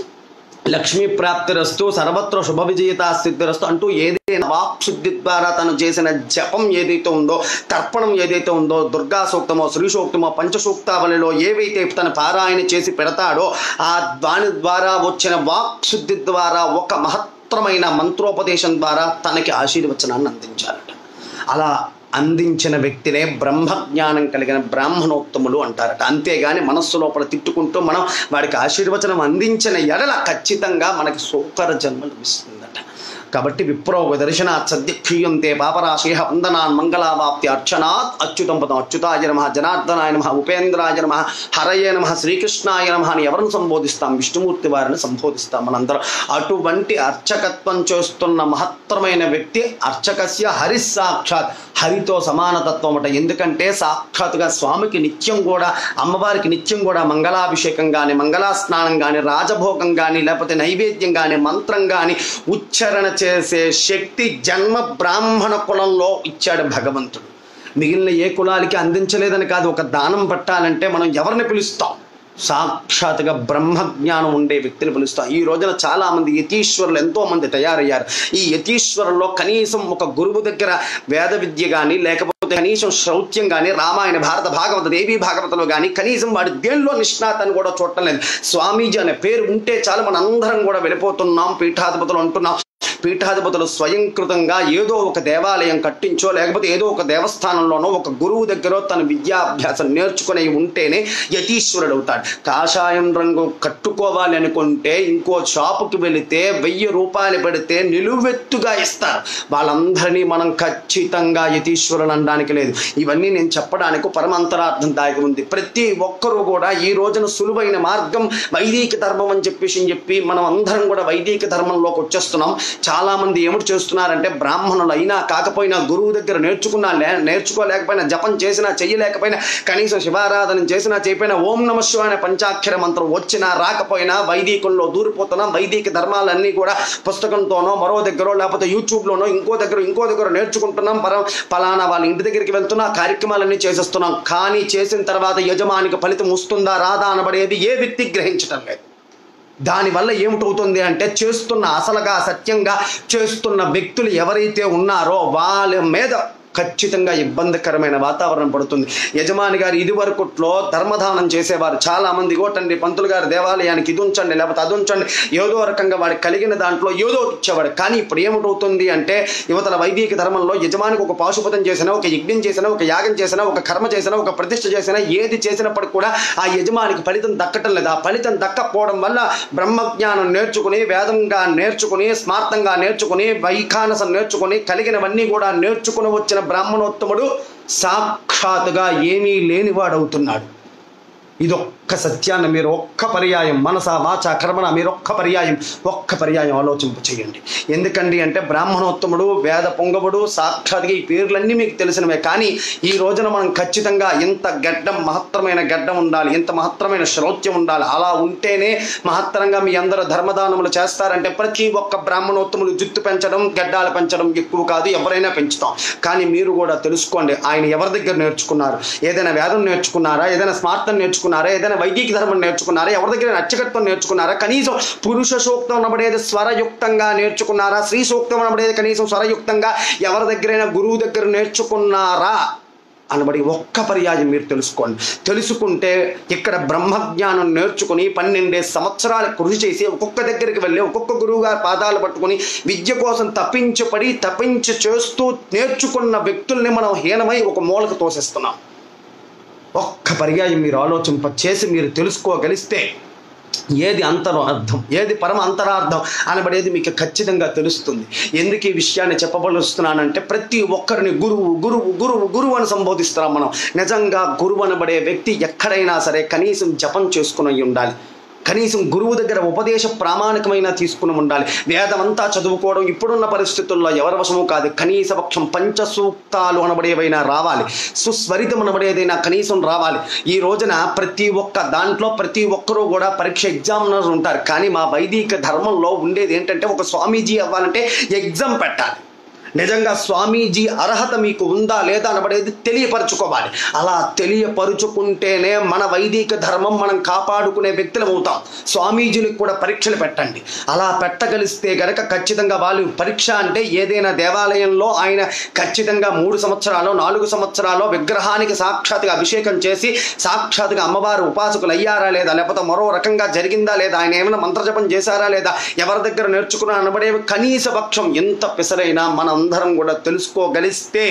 S1: లక్ష్మీ ప్రాప్తిరస్తు సర్వత్ర శుభ విజయతా స్థితిరస్తు అంటూ ఏదైనా వాక్శుద్ధి ద్వారా తను చేసిన జపం ఏదైతే ఉందో తర్పణం ఏదైతే ఉందో దుర్గా సూక్తమో శ్రీ సూక్తమో పంచసూక్తావళిలో ఏవైతే తన పారాయణ చేసి పెడతాడో ఆ దాని ద్వారా వచ్చిన వాక్శుద్ధి ద్వారా ఒక మహత్తరమైన మంత్రోపదేశం ద్వారా తనకి ఆశీర్వచనాన్ని అందించాలట అలా అందించిన వ్యక్తినే బ్రహ్మజ్ఞానం కలిగిన బ్రాహ్మణోత్తములు అంటారట అంతేగాని మనస్సు లోపల తిట్టుకుంటూ మనం వాడికి ఆశీర్వచనం అందించిన ఎడల ఖచ్చితంగా మనకి సూకర జన్మ లభిస్తుందట కాబట్టి విప్రో దర్శనాత్ సద్యక్షీయంతే పాపరాశయ వందనాన్ మంగళావాప్తి అర్చనాత్ అచ్యుతం పదం అచ్యుతాయ నమ జనార్దనాయ నమ ఉపేంద్రాయ నమ హరయ నమ శ్రీకృష్ణాయ నమ అని ఎవరిని సంబోధిస్తాం విష్ణుమూర్తి వారిని సంబోధిస్తాం మనందరం అటువంటి అర్చకత్వం చేస్తున్న మహత్తరమైన వ్యక్తి అర్చకస్య హరి సాక్షాత్ హరితో సమానతత్వం అట ఎందుకంటే సాక్షాత్గా స్వామికి నిత్యం కూడా అమ్మవారికి నిత్యం కూడా మంగళాభిషేకం కానీ మంగళా స్నానం కానీ రాజభోగం కానీ లేకపోతే నైవేద్యం కానీ మంత్రం కానీ ఉచ్చారణ చేసే శక్తి జన్మ బ్రాహ్మణ కులంలో ఇచ్చాడు భగవంతుడు మిగిలిన ఏ కులాలకి అందించలేదని కాదు ఒక దానం పట్టాలంటే మనం ఎవరిని పిలుస్తాం సాక్షాత్గా బ్రహ్మజ్ఞానం ఉండే వ్యక్తిని పిలుస్తాం ఈ రోజున చాలా మంది యతీశ్వరులు ఎంతో మంది తయారయ్యారు ఈ యతీశ్వరుల్లో కనీసం ఒక గురువు దగ్గర వేద విద్య కానీ లేకపోతే కనీసం శ్రౌత్యం కానీ రామాయణ భారత భాగవత దేవీ భాగవతలో కానీ కనీసం వాడి దేనిలో నిష్ణాతని కూడా చూడటం లేదు స్వామీజీ అనే పేరు ఉంటే చాలు మన అందరం కూడా వెళ్ళిపోతున్నాం పీఠాధిపతులు అంటున్నాం పీఠాధిపతులు స్వయంకృతంగా ఏదో ఒక దేవాలయం కట్టించో లేకపోతే ఏదో ఒక దేవస్థానంలోనో ఒక గురువు దగ్గర తన విద్యాభ్యాసం నేర్చుకుని ఉంటేనే యతీశ్వరుడు అవుతాడు కాషాయం రంగు కట్టుకోవాలి అనుకుంటే ఇంకో షాపుకి వెళితే వెయ్యి రూపాయలు పెడితే నిలువెత్తుగా ఇస్తారు వాళ్ళందరినీ మనం ఖచ్చితంగా యతీశ్వరులు అనడానికి లేదు ఇవన్నీ నేను చెప్పడానికి పరమంతరార్థం దాగి ఉంది ప్రతి ఒక్కరూ కూడా ఈ రోజున సులువైన మార్గం వైదిక ధర్మం అని చెప్పేసి అని చెప్పి మనం అందరం కూడా వైదిక ధర్మంలోకి వచ్చేస్తున్నాం చాలా మంది ఏమిటి చేస్తున్నారంటే బ్రాహ్మణులు అయినా కాకపోయినా గురువు దగ్గర నేర్చుకున్నా లే నేర్చుకోలేకపోయినా జపం చేసినా చెయ్యలేకపోయినా కనీసం శివారాధన చేసినా చేయకపోయినా ఓం నమ శివాయ అనే పంచాక్షర మంత్రం వచ్చినా రాకపోయినా వైదికంలో దూరిపోతున్నాం వైదిక ధర్మాలన్నీ కూడా పుస్తకంతోనో మరో దగ్గర లేకపోతే యూట్యూబ్లోనో ఇంకో దగ్గర ఇంకో దగ్గర నేర్చుకుంటున్నాం పరం పలానా వాళ్ళ ఇంటి దగ్గరికి వెళ్తున్నా కార్యక్రమాలన్నీ చేసేస్తున్నాం కానీ చేసిన తర్వాత యజమానికి ఫలితం వస్తుందా రాదా అనబడేది ఏ వ్యక్తి గ్రహించటం లేదు దానివల్ల ఏమిటవుతుంది అంటే చేస్తున్న అసలుగా సత్యంగా చేస్తున్న వ్యక్తులు ఎవరైతే ఉన్నారో వాళ్ళ మీద ఖచ్చితంగా ఇబ్బందికరమైన వాతావరణం పడుతుంది యజమాని గారు ఇది వరకుట్లో ధర్మదానం చేసేవారు చాలా మంది ఓటండి పంతులు గారు దేవాలయానికి ఇది ఉంచండి లేకపోతే అది ఉంచండి ఏదో రకంగా వాడికి కలిగిన దాంట్లో ఏదో ఒకటి ఇచ్చేవాడు కానీ ఇప్పుడు ఏమిటవుతుంది అంటే యువతల వైదిక ధర్మంలో యజమానికి ఒక పాశుపతం చేసినా ఒక యజ్ఞం చేసినా ఒక యాగం చేసినా ఒక కర్మ చేసినా ఒక ప్రతిష్ఠ చేసినా ఏది చేసినప్పటికి కూడా ఆ యజమానికి ఫలితం దక్కటం లేదు ఆ ఫలితం దక్కపోవడం వల్ల బ్రహ్మజ్ఞానం నేర్చుకుని వేదంగా నేర్చుకుని స్మార్థంగా నేర్చుకుని వైఖానసం నేర్చుకుని కలిగినవన్నీ కూడా నేర్చుకుని వచ్చిన బ్రాహ్మణోత్తముడు సాక్షాత్తుగా ఏమీ లేనివాడవుతున్నాడు ఇదొక్క సత్యాన్ని మీరు ఒక్క పర్యాయం మనస వాచ కర్మణ మీరు ఒక్క పర్యాయం ఒక్క పర్యాయం ఆలోచింప చేయండి ఎందుకండి అంటే బ్రాహ్మణోత్తముడు వేద పొంగవుడు సాక్షాత్గా ఈ పేర్లన్నీ మీకు తెలిసినవే కానీ ఈ రోజున మనం ఖచ్చితంగా ఇంత గడ్డం మహత్తరమైన గడ్డం ఉండాలి ఇంత మహత్తరమైన శ్రౌత్యం ఉండాలి అలా ఉంటేనే మహత్తరంగా మీ అందరూ ధర్మదానములు చేస్తారంటే ప్రతి ఒక్క బ్రాహ్మణోత్తములు జుత్తు పెంచడం గడ్డాలు పెంచడం ఎక్కువ కాదు ఎవరైనా పెంచుతాం కానీ మీరు కూడా తెలుసుకోండి ఆయన ఎవరి దగ్గర నేర్చుకున్నారు ఏదైనా వేదం నేర్చుకున్నారా ఏదైనా స్మార్థం నేర్చుకున్నారా ఏదైనా వైదిక ధర్మం నేర్చుకున్నారా ఎవరి దగ్గర అచ్చకత్వం నేర్చుకున్నారా కనీసం పురుష సూక్తం అనబడేది స్వరయుక్తంగా నేర్చుకున్నారా స్త్రీ సూక్తం అనబడేది కనీసం స్వరయుక్తంగా ఎవరి దగ్గరైనా గురువు దగ్గర నేర్చుకున్నారా అనబడి ఒక్క పర్యాయం మీరు తెలుసుకోండి తెలుసుకుంటే ఇక్కడ బ్రహ్మజ్ఞానం నేర్చుకుని పన్నెండే సంవత్సరాలు కృషి చేసి ఒక్కొక్క దగ్గరికి వెళ్ళి ఒక్కొక్క గురువు గారి పాదాలు పట్టుకుని విద్య కోసం తప్పించబడి తప్పించి చేస్తూ నేర్చుకున్న వ్యక్తుల్ని మనం హీనమై ఒక మూలకు తోసేస్తున్నాం ఒక్క పర్యాయం మీరు ఆలోచింప చేసి మీరు తెలుసుకోగలిస్తే ఏది అంతరార్థం ఏది పరమ అంతరార్థం అనబడేది మీకు ఖచ్చితంగా తెలుస్తుంది ఎందుకు ఈ విషయాన్ని చెప్పబడుస్తున్నానంటే ప్రతి ఒక్కరిని గురువు గురువు గురువు గురువు అని సంబోధిస్తున్నాం మనం నిజంగా గురువు అనబడే వ్యక్తి ఎక్కడైనా సరే కనీసం జపం చేసుకుని ఉండాలి కనీసం గురువు దగ్గర ఉపదేశ ప్రామాణికమైన తీసుకుని ఉండాలి వేదమంతా చదువుకోవడం ఇప్పుడున్న పరిస్థితుల్లో ఎవరి వశము కాదు కనీస పక్షం పంచ సూక్తాలు అనబడేవైనా రావాలి సుస్వరితం అనబడేదైనా కనీసం రావాలి ఈ రోజున ప్రతి ఒక్క దాంట్లో ప్రతి ఒక్కరూ కూడా పరీక్ష ఎగ్జామినర్స్ ఉంటారు కానీ మా వైదిక ధర్మంలో ఉండేది ఏంటంటే ఒక స్వామీజీ అవ్వాలంటే ఎగ్జామ్ పెట్టాలి నిజంగా స్వామీజీ అర్హత మీకు ఉందా లేదా అనబడేది తెలియపరచుకోవాలి అలా తెలియపరుచుకుంటేనే మన వైదిక ధర్మం మనం కాపాడుకునే వ్యక్తులం అవుతాం స్వామీజీలకు కూడా పరీక్షలు పెట్టండి అలా పెట్టగలిస్తే గనక ఖచ్చితంగా వాళ్ళు పరీక్ష అంటే ఏదైనా దేవాలయంలో ఆయన ఖచ్చితంగా మూడు సంవత్సరాలు నాలుగు సంవత్సరాలు విగ్రహానికి సాక్షాత్గా అభిషేకం చేసి సాక్షాత్గా అమ్మవారు ఉపాసకులు అయ్యారా లేదా లేకపోతే మరో రకంగా జరిగిందా లేదా ఆయన ఏమైనా మంత్రజపం చేశారా లేదా ఎవరి దగ్గర నేర్చుకున్నా అనబడేవి కనీస పక్షం ఎంత పిసరైనా మన అందరం కూడా తెలుసుకోగలిస్తే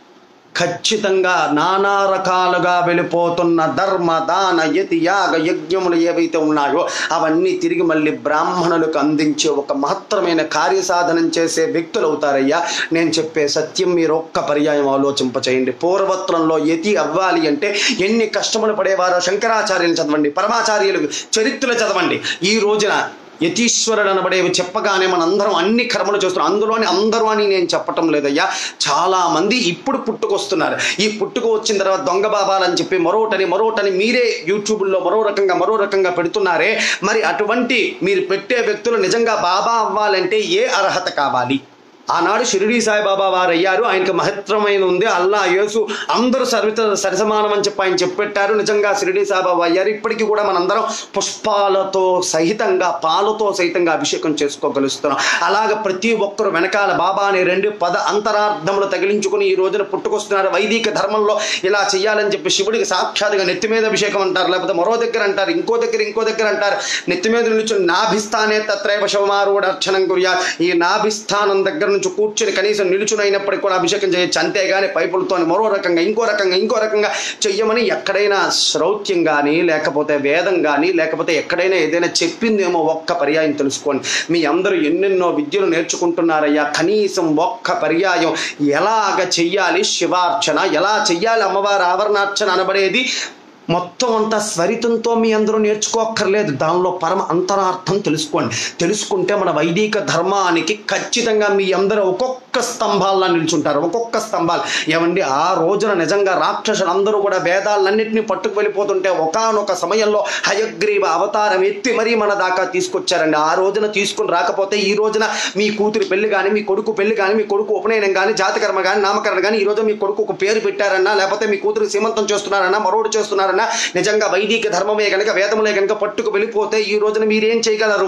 S1: ఖచ్చితంగా నానా రకాలుగా వెళ్ళిపోతున్న ధర్మ దాన యతి యాగ యజ్ఞములు ఏవైతే ఉన్నాయో అవన్నీ తిరిగి మళ్ళీ బ్రాహ్మణులకు అందించే ఒక మహత్తరమైన కార్యసాధనం చేసే వ్యక్తులు అవుతారయ్యా నేను చెప్పే సత్యం మీరు ఒక్క పర్యాయం ఆలోచింపచేయండి పూర్వత్రంలో యతి అవ్వాలి అంటే ఎన్ని కష్టములు పడేవారో శంకరాచార్యులు చదవండి పరమాచార్యులు చరిత్రలు చదవండి ఈ రోజున యతీశ్వరుడు అనబడేవి చెప్పగానే మనందరం అన్ని కర్మలు చేస్తున్నాం అందులోని అందరూ అని నేను చెప్పటం లేదయ్యా చాలా మంది ఇప్పుడు పుట్టుకొస్తున్నారు ఈ పుట్టుకు వచ్చిన తర్వాత దొంగ బాబాలని చెప్పి మరోటని మరోటని మీరే యూట్యూబ్లో మరో రకంగా మరో రకంగా పెడుతున్నారే మరి అటువంటి మీరు పెట్టే వ్యక్తులు నిజంగా బాబా అవ్వాలంటే ఏ అర్హత కావాలి ఆనాడు షిరిడి సాయిబాబా వారు అయ్యారు ఆయనకి మహత్తరమైన ఉంది అల్లా యేసు అందరూ సరిత సరిసమానం అని చెప్పి ఆయన చెప్పెట్టారు నిజంగా షిరిడి సాయిబాబా అయ్యారు ఇప్పటికీ కూడా మనందరం పుష్పాలతో సహితంగా పాలతో సహితంగా అభిషేకం చేసుకోగలుస్తున్నాం అలాగ ప్రతి ఒక్కరు వెనకాల బాబా అనే రెండు పద అంతరార్థములు తగిలించుకుని ఈ రోజున పుట్టుకొస్తున్నారు వైదిక ధర్మంలో ఇలా చేయాలని చెప్పి శివుడికి సాక్షాత్గా నెత్తి మీద అభిషేకం అంటారు లేకపోతే మరో దగ్గర అంటారు ఇంకో దగ్గర ఇంకో దగ్గర అంటారు నెత్తి మీద నిల్చుని నాభిస్థానే తత్రైవ శవమారుడు అర్చనం గురియా ఈ నాభిస్థానం దగ్గర నుంచి కూర్చుని కనీసం నిలుచుని అయినప్పటికీ కూడా అభిషేకం చేయొచ్చు అంతేగాని పైపులతో మరో రకంగా ఇంకో రకంగా ఇంకో రకంగా చెయ్యమని ఎక్కడైనా శ్రౌత్యం కానీ లేకపోతే వేదం కానీ లేకపోతే ఎక్కడైనా ఏదైనా చెప్పిందేమో ఒక్క పర్యాయం తెలుసుకోండి మీ అందరూ ఎన్నెన్నో విద్యలు నేర్చుకుంటున్నారయ్యా కనీసం ఒక్క పర్యాయం ఎలాగ చెయ్యాలి శివార్చన ఎలా చెయ్యాలి అమ్మవారి ఆవరణార్చన అనబడేది మొత్తం అంతా స్వరితంతో మీ అందరూ నేర్చుకోక్కర్లేదు దానిలో పరమ అంతరార్థం తెలుసుకోండి తెలుసుకుంటే మన వైదిక ధర్మానికి ఖచ్చితంగా మీ అందరూ ఒక్కొక్క స్తంభాల్లో నిల్చుంటారు ఒక్కొక్క స్తంభాలు ఏమండి ఆ రోజున నిజంగా రాక్షసులందరూ కూడా వేదాలన్నింటినీ పట్టుకు వెళ్ళిపోతుంటే ఒకానొక సమయంలో హయగ్రీవ అవతారం ఎత్తి మరీ మన దాకా తీసుకొచ్చారండి ఆ రోజున తీసుకుని రాకపోతే ఈ రోజున మీ కూతురు పెళ్లి కానీ మీ కొడుకు పెళ్లి కానీ మీ కొడుకు ఉపనయనం కానీ జాతకర్మ కానీ నామకరణ కానీ ఈ రోజు మీ కొడుకు ఒక పేరు పెట్టారన్నా లేకపోతే మీ కూతురు సీమంతం చేస్తున్నారన్నా మరోడు చేస్తున్నారన్నా నిజంగా వైదిక ధర్మమే కనుక వేదములే కనుక పట్టుకు వెళ్ళిపోతే ఈ రోజున మీరేం చేయగలరు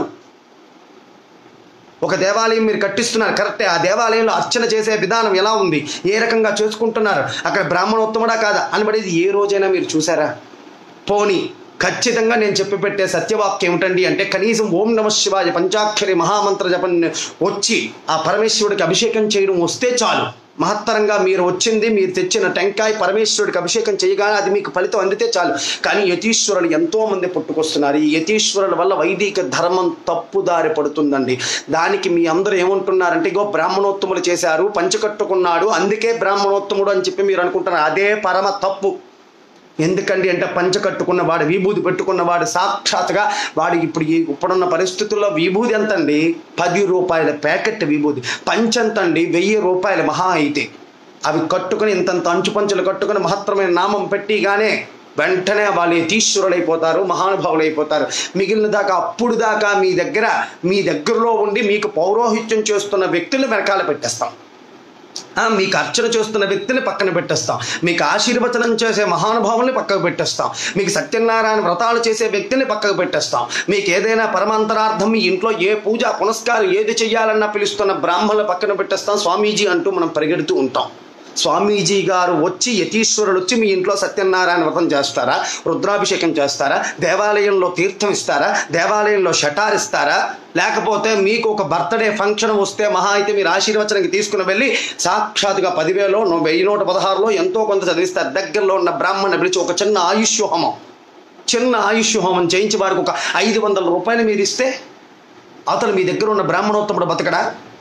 S1: ఒక దేవాలయం మీరు కట్టిస్తున్నారు కరెక్టే ఆ దేవాలయంలో అర్చన చేసే విధానం ఎలా ఉంది ఏ రకంగా చేసుకుంటున్నారు అక్కడ బ్రాహ్మణోత్తముడా కాదా అనబడేది ఏ రోజైనా మీరు చూసారా పోనీ ఖచ్చితంగా నేను చెప్పి పెట్టే సత్యవాక్యం ఏమిటండి అంటే కనీసం ఓం నమ శివాయ పంచాక్షరి మహామంత్ర జపం వచ్చి ఆ పరమేశ్వరుడికి అభిషేకం చేయడం వస్తే చాలు మహత్తరంగా మీరు వచ్చింది మీరు తెచ్చిన టెంకాయ పరమేశ్వరుడికి అభిషేకం చేయగానే అది మీకు ఫలితం అందితే చాలు కానీ యతీశ్వరులు ఎంతో మంది పుట్టుకొస్తున్నారు ఈ యతీశ్వరుల వల్ల వైదిక ధర్మం తప్పుదారి పడుతుందండి దానికి మీ అందరూ ఏమంటున్నారంటే ఇగో బ్రాహ్మణోత్తములు చేశారు పంచకట్టుకున్నాడు అందుకే బ్రాహ్మణోత్తముడు అని చెప్పి మీరు అనుకుంటున్నారు అదే పరమ తప్పు ఎందుకండి అంటే పంచ కట్టుకున్న వాడు విభూది పెట్టుకున్న వాడు సాక్షాత్గా వాడు ఇప్పుడు ఈ ఇప్పుడున్న పరిస్థితుల్లో విభూది ఎంతండి పది రూపాయల ప్యాకెట్ విభూది పంచంతండి వెయ్యి రూపాయలు మహా అయితే అవి కట్టుకుని ఇంతంత అంచు పంచులు కట్టుకుని మహత్తరమైన నామం పెట్టిగానే వెంటనే వాళ్ళు యతీశ్వరులైపోతారు మహానుభావులైపోతారు మిగిలిన దాకా అప్పుడు దాకా మీ దగ్గర మీ దగ్గరలో ఉండి మీకు పౌరోహిత్యం చేస్తున్న వ్యక్తులు వెనకాల పెట్టేస్తాం ఆ, మీకు అర్చన చేస్తున్న వ్యక్తిని పక్కన పెట్టేస్తాం మీకు ఆశీర్వచనం చేసే మహానుభావుల్ని పక్కకు పెట్టేస్తాం మీకు సత్యనారాయణ వ్రతాలు చేసే వ్యక్తిని పక్కకు పెట్టేస్తాం మీకు ఏదైనా పరమాంతరార్థం మీ ఇంట్లో ఏ పూజ పునస్కారం ఏది చెయ్యాలన్నా పిలుస్తున్న బ్రాహ్మణుల పక్కన పెట్టేస్తాం స్వామీజీ అంటూ మనం పరిగెడుతూ ఉంటాం స్వామీజీ గారు వచ్చి యతీశ్వరుడు వచ్చి మీ ఇంట్లో సత్యనారాయణ వ్రతం చేస్తారా రుద్రాభిషేకం చేస్తారా దేవాలయంలో తీర్థం ఇస్తారా దేవాలయంలో షటార్ ఇస్తారా లేకపోతే మీకు ఒక బర్త్డే ఫంక్షన్ వస్తే మహా అయితే మీరు ఆశీర్వచనకి తీసుకుని వెళ్ళి సాక్షాత్గా పదివేలో నూ- వెయ్యి నూట పదహారులో ఎంతో కొంత చదివిస్తారు దగ్గరలో ఉన్న బ్రాహ్మణ పిలిచి ఒక చిన్న ఆయుష్ హోమం చిన్న ఆయుష్ హోమం చేయించి వారికి ఒక ఐదు వందల రూపాయలు మీరు ఇస్తే అతను మీ దగ్గర ఉన్న బ్రాహ్మణోత్తముడు బతకడా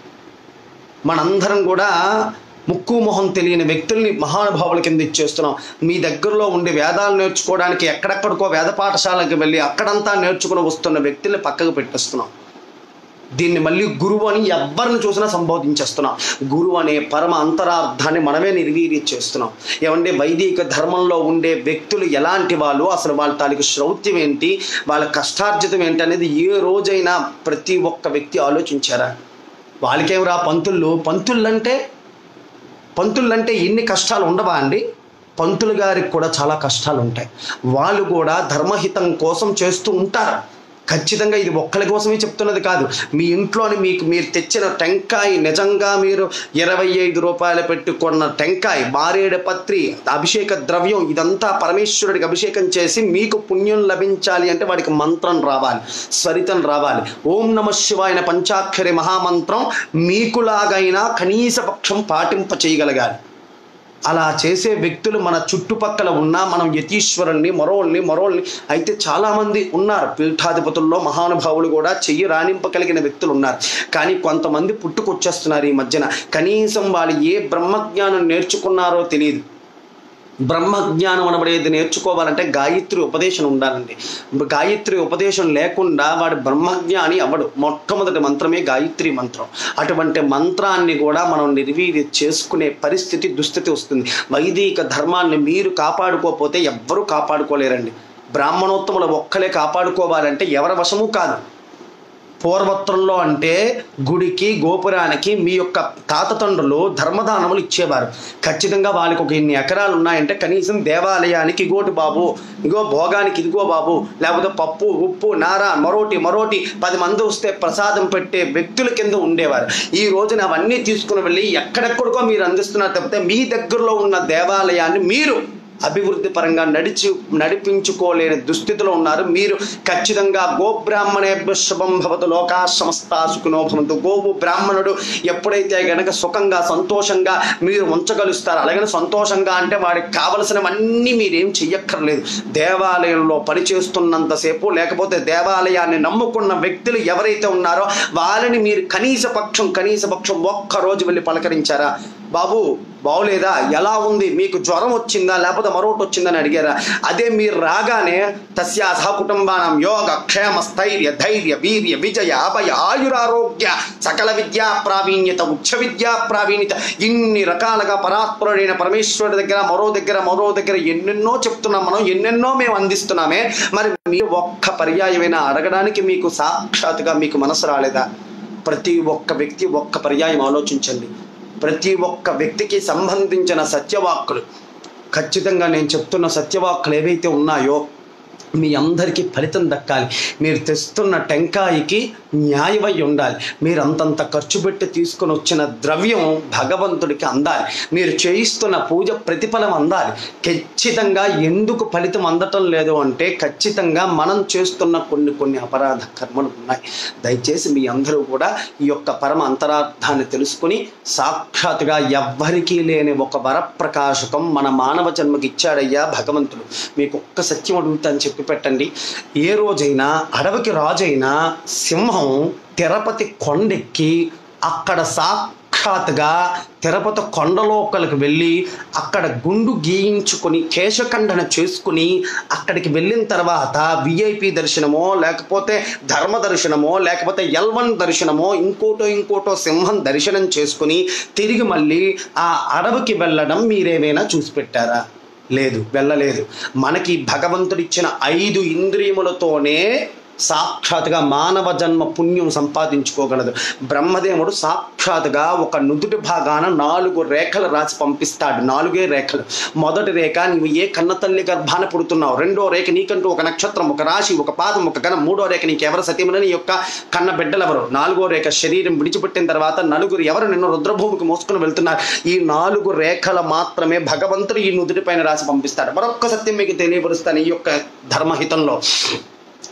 S1: మనందరం కూడా ముక్కు మొహం తెలియని వ్యక్తుల్ని మహానుభావుల కింద ఇచ్చేస్తున్నాం మీ దగ్గరలో ఉండి వేదాలు నేర్చుకోవడానికి ఎక్కడెక్కడికో వేద పాఠశాలకు వెళ్ళి అక్కడంతా నేర్చుకుని వస్తున్న వ్యక్తుల్ని పక్కకు పెట్టేస్తున్నాం దీన్ని మళ్ళీ గురువు అని ఎవరిని చూసినా సంబోధించేస్తున్నాం గురువు అనే పరమ అంతరార్థాన్ని మనమే నిర్వీర్యం చేస్తున్నాం ఏమంటే వైదిక ధర్మంలో ఉండే వ్యక్తులు ఎలాంటి వాళ్ళు అసలు వాళ్ళ తాలూకు శ్రౌత్యం ఏంటి వాళ్ళ కష్టార్జితం ఏంటి అనేది ఏ రోజైనా ప్రతి ఒక్క వ్యక్తి ఆలోచించారా వాళ్ళకేం రా పంతుళ్ళు పంతుళ్ళంటే పంతులంటే ఎన్ని కష్టాలు ఉండవా అండి పంతులు గారికి కూడా చాలా కష్టాలు ఉంటాయి వాళ్ళు కూడా ధర్మహితం కోసం చేస్తూ ఉంటారు ఖచ్చితంగా ఇది ఒక్కరి కోసమే చెప్తున్నది కాదు మీ ఇంట్లోని మీకు మీరు తెచ్చిన టెంకాయ నిజంగా మీరు ఇరవై ఐదు రూపాయలు పెట్టుకున్న టెంకాయ మారేడు పత్రి అభిషేక ద్రవ్యం ఇదంతా పరమేశ్వరుడికి అభిషేకం చేసి మీకు పుణ్యం లభించాలి అంటే వాడికి మంత్రం రావాలి స్వరితం రావాలి ఓం నమ శివాయన పంచాక్షరి మహామంత్రం మీకులాగైనా కనీస పక్షం పాటింప చేయగలగాలి అలా చేసే వ్యక్తులు మన చుట్టుపక్కల ఉన్నా మనం యతీశ్వరుల్ని మరోల్ని మరోల్ని అయితే చాలామంది ఉన్నారు పీఠాధిపతుల్లో మహానుభావులు కూడా చెయ్యి రాణింపగలిగిన వ్యక్తులు ఉన్నారు కానీ కొంతమంది పుట్టుకొచ్చేస్తున్నారు ఈ మధ్యన కనీసం వాళ్ళు ఏ బ్రహ్మజ్ఞానం నేర్చుకున్నారో తెలియదు బ్రహ్మజ్ఞానం అనబడేది నేర్చుకోవాలంటే గాయత్రి ఉపదేశం ఉండాలండి గాయత్రి ఉపదేశం లేకుండా వాడు బ్రహ్మజ్ఞాని అవ్వడు మొట్టమొదటి మంత్రమే గాయత్రి మంత్రం అటువంటి మంత్రాన్ని కూడా మనం నిర్వీర్యం చేసుకునే పరిస్థితి దుస్థితి వస్తుంది వైదిక ధర్మాన్ని మీరు కాపాడుకోకపోతే ఎవ్వరూ కాపాడుకోలేరండి బ్రాహ్మణోత్తములు ఒక్కలే కాపాడుకోవాలంటే ఎవరి వశము కాదు పూర్వత్రంలో అంటే గుడికి గోపురానికి మీ యొక్క తాత తండ్రులు ధర్మదానములు ఇచ్చేవారు ఖచ్చితంగా వాళ్ళకి ఒక ఇన్ని ఎకరాలు ఉన్నాయంటే కనీసం దేవాలయానికి ఇగోటి బాబు ఇగో భోగానికి ఇదిగో బాబు లేకపోతే పప్పు ఉప్పు నార మరోటి మరోటి పది మంది వస్తే ప్రసాదం పెట్టే వ్యక్తుల కింద ఉండేవారు ఈ రోజున అవన్నీ తీసుకుని వెళ్ళి ఎక్కడెక్కడికో మీరు అందిస్తున్నారు తప్పితే మీ దగ్గరలో ఉన్న దేవాలయాన్ని మీరు అభివృద్ధి పరంగా నడిచి నడిపించుకోలేని దుస్థితిలో ఉన్నారు మీరు ఖచ్చితంగా గోబ్రాహ్మణే శుభం భవతు లోకా సమస్త సుఖినో భవంతు గోవు బ్రాహ్మణుడు ఎప్పుడైతే గనక సుఖంగా సంతోషంగా మీరు ఉంచగలుస్తారు అలాగని సంతోషంగా అంటే వాడికి కావలసినవన్నీ మీరేం చెయ్యక్కర్లేదు దేవాలయంలో పనిచేస్తున్నంతసేపు లేకపోతే దేవాలయాన్ని నమ్ముకున్న వ్యక్తులు ఎవరైతే ఉన్నారో వాళ్ళని మీరు కనీస పక్షం కనీస పక్షం ఒక్క రోజు వెళ్ళి పలకరించారా బాబు బాగోలేదా ఎలా ఉంది మీకు జ్వరం వచ్చిందా లేకపోతే మరొకటి వచ్చిందని అడిగారా అదే మీరు రాగానే తస్యా సహ కుటుంబానం యోగ క్షేమ స్థైర్య ధైర్య వీర్య విజయ అభయ ఆయురారోగ్య సకల విద్యా ప్రావీణ్యత ఉచ్చ విద్యా ప్రావీణ్యత ఇన్ని రకాలుగా పరాత్పరుడైన పరమేశ్వరుడి దగ్గర మరో దగ్గర మరో దగ్గర ఎన్నెన్నో చెప్తున్నాం మనం ఎన్నెన్నో మేము అందిస్తున్నామే మరి మీరు ఒక్క పర్యాయమైనా అడగడానికి మీకు సాక్షాత్తుగా మీకు మనసు రాలేదా ప్రతి ఒక్క వ్యక్తి ఒక్క పర్యాయం ఆలోచించండి ప్రతి ఒక్క వ్యక్తికి సంబంధించిన సత్యవాక్కులు ఖచ్చితంగా నేను చెప్తున్న సత్యవాక్కులు ఏవైతే ఉన్నాయో మీ అందరికీ ఫలితం దక్కాలి మీరు తెస్తున్న టెంకాయకి న్యాయమై ఉండాలి మీరు అంతంత ఖర్చు పెట్టి తీసుకొని వచ్చిన ద్రవ్యం భగవంతుడికి అందాలి మీరు చేయిస్తున్న పూజ ప్రతిఫలం అందాలి ఖచ్చితంగా ఎందుకు ఫలితం అందటం లేదు అంటే ఖచ్చితంగా మనం చేస్తున్న కొన్ని కొన్ని అపరాధ కర్మలు ఉన్నాయి దయచేసి మీ అందరూ కూడా ఈ యొక్క పరమ అంతరార్థాన్ని తెలుసుకుని సాక్షాత్తుగా ఎవ్వరికీ లేని ఒక వరప్రకాశకం మన మానవ జన్మకి ఇచ్చాడయ్యా భగవంతుడు మీకు ఒక్క సత్యం అడుగుతాను చెప్పి పెట్టండి ఏ రోజైనా అడవికి రాజైనా సింహం తిరుపతి కొండెక్కి అక్కడ సాక్షాత్గా తిరుపతి కొండలోకలకు వెళ్ళి అక్కడ గుండు గీయించుకొని కేశఖండన చేసుకుని అక్కడికి వెళ్ళిన తర్వాత విఐపి దర్శనమో లేకపోతే ధర్మ దర్శనమో లేకపోతే ఎల్వన్ దర్శనమో ఇంకోటో ఇంకోటో సింహం దర్శనం చేసుకుని తిరిగి మళ్ళీ ఆ అడవికి వెళ్ళడం మీరేమైనా చూసి పెట్టారా లేదు వెళ్ళలేదు మనకి భగవంతుడిచ్చిన ఐదు ఇంద్రియములతోనే సాక్షాత్గా మానవ జన్మ పుణ్యం సంపాదించుకోగలదు బ్రహ్మదేవుడు సాక్షాత్గా ఒక నుదుటి భాగాన నాలుగు రేఖలు రాసి పంపిస్తాడు నాలుగే రేఖలు మొదటి రేఖ నువ్వు ఏ కన్న తల్లి గర్భాన పుడుతున్నావు రెండో రేఖ నీకంటూ ఒక నక్షత్రం ఒక రాశి ఒక పాదం ఒక గణం మూడో రేఖ నీకు ఎవరు సతీమని నీ యొక్క కన్న బిడ్డలు ఎవరు నాలుగో రేఖ శరీరం విడిచిపెట్టిన తర్వాత నలుగురు ఎవరు నిన్ను రుద్రభూమికి మోసుకుని వెళ్తున్నారు ఈ నాలుగు రేఖలు మాత్రమే భగవంతుడు ఈ నుదుటి పైన రాసి పంపిస్తాడు మరొక్క సత్యం మీకు తెలియపరుస్తాను ఈ యొక్క ధర్మహితంలో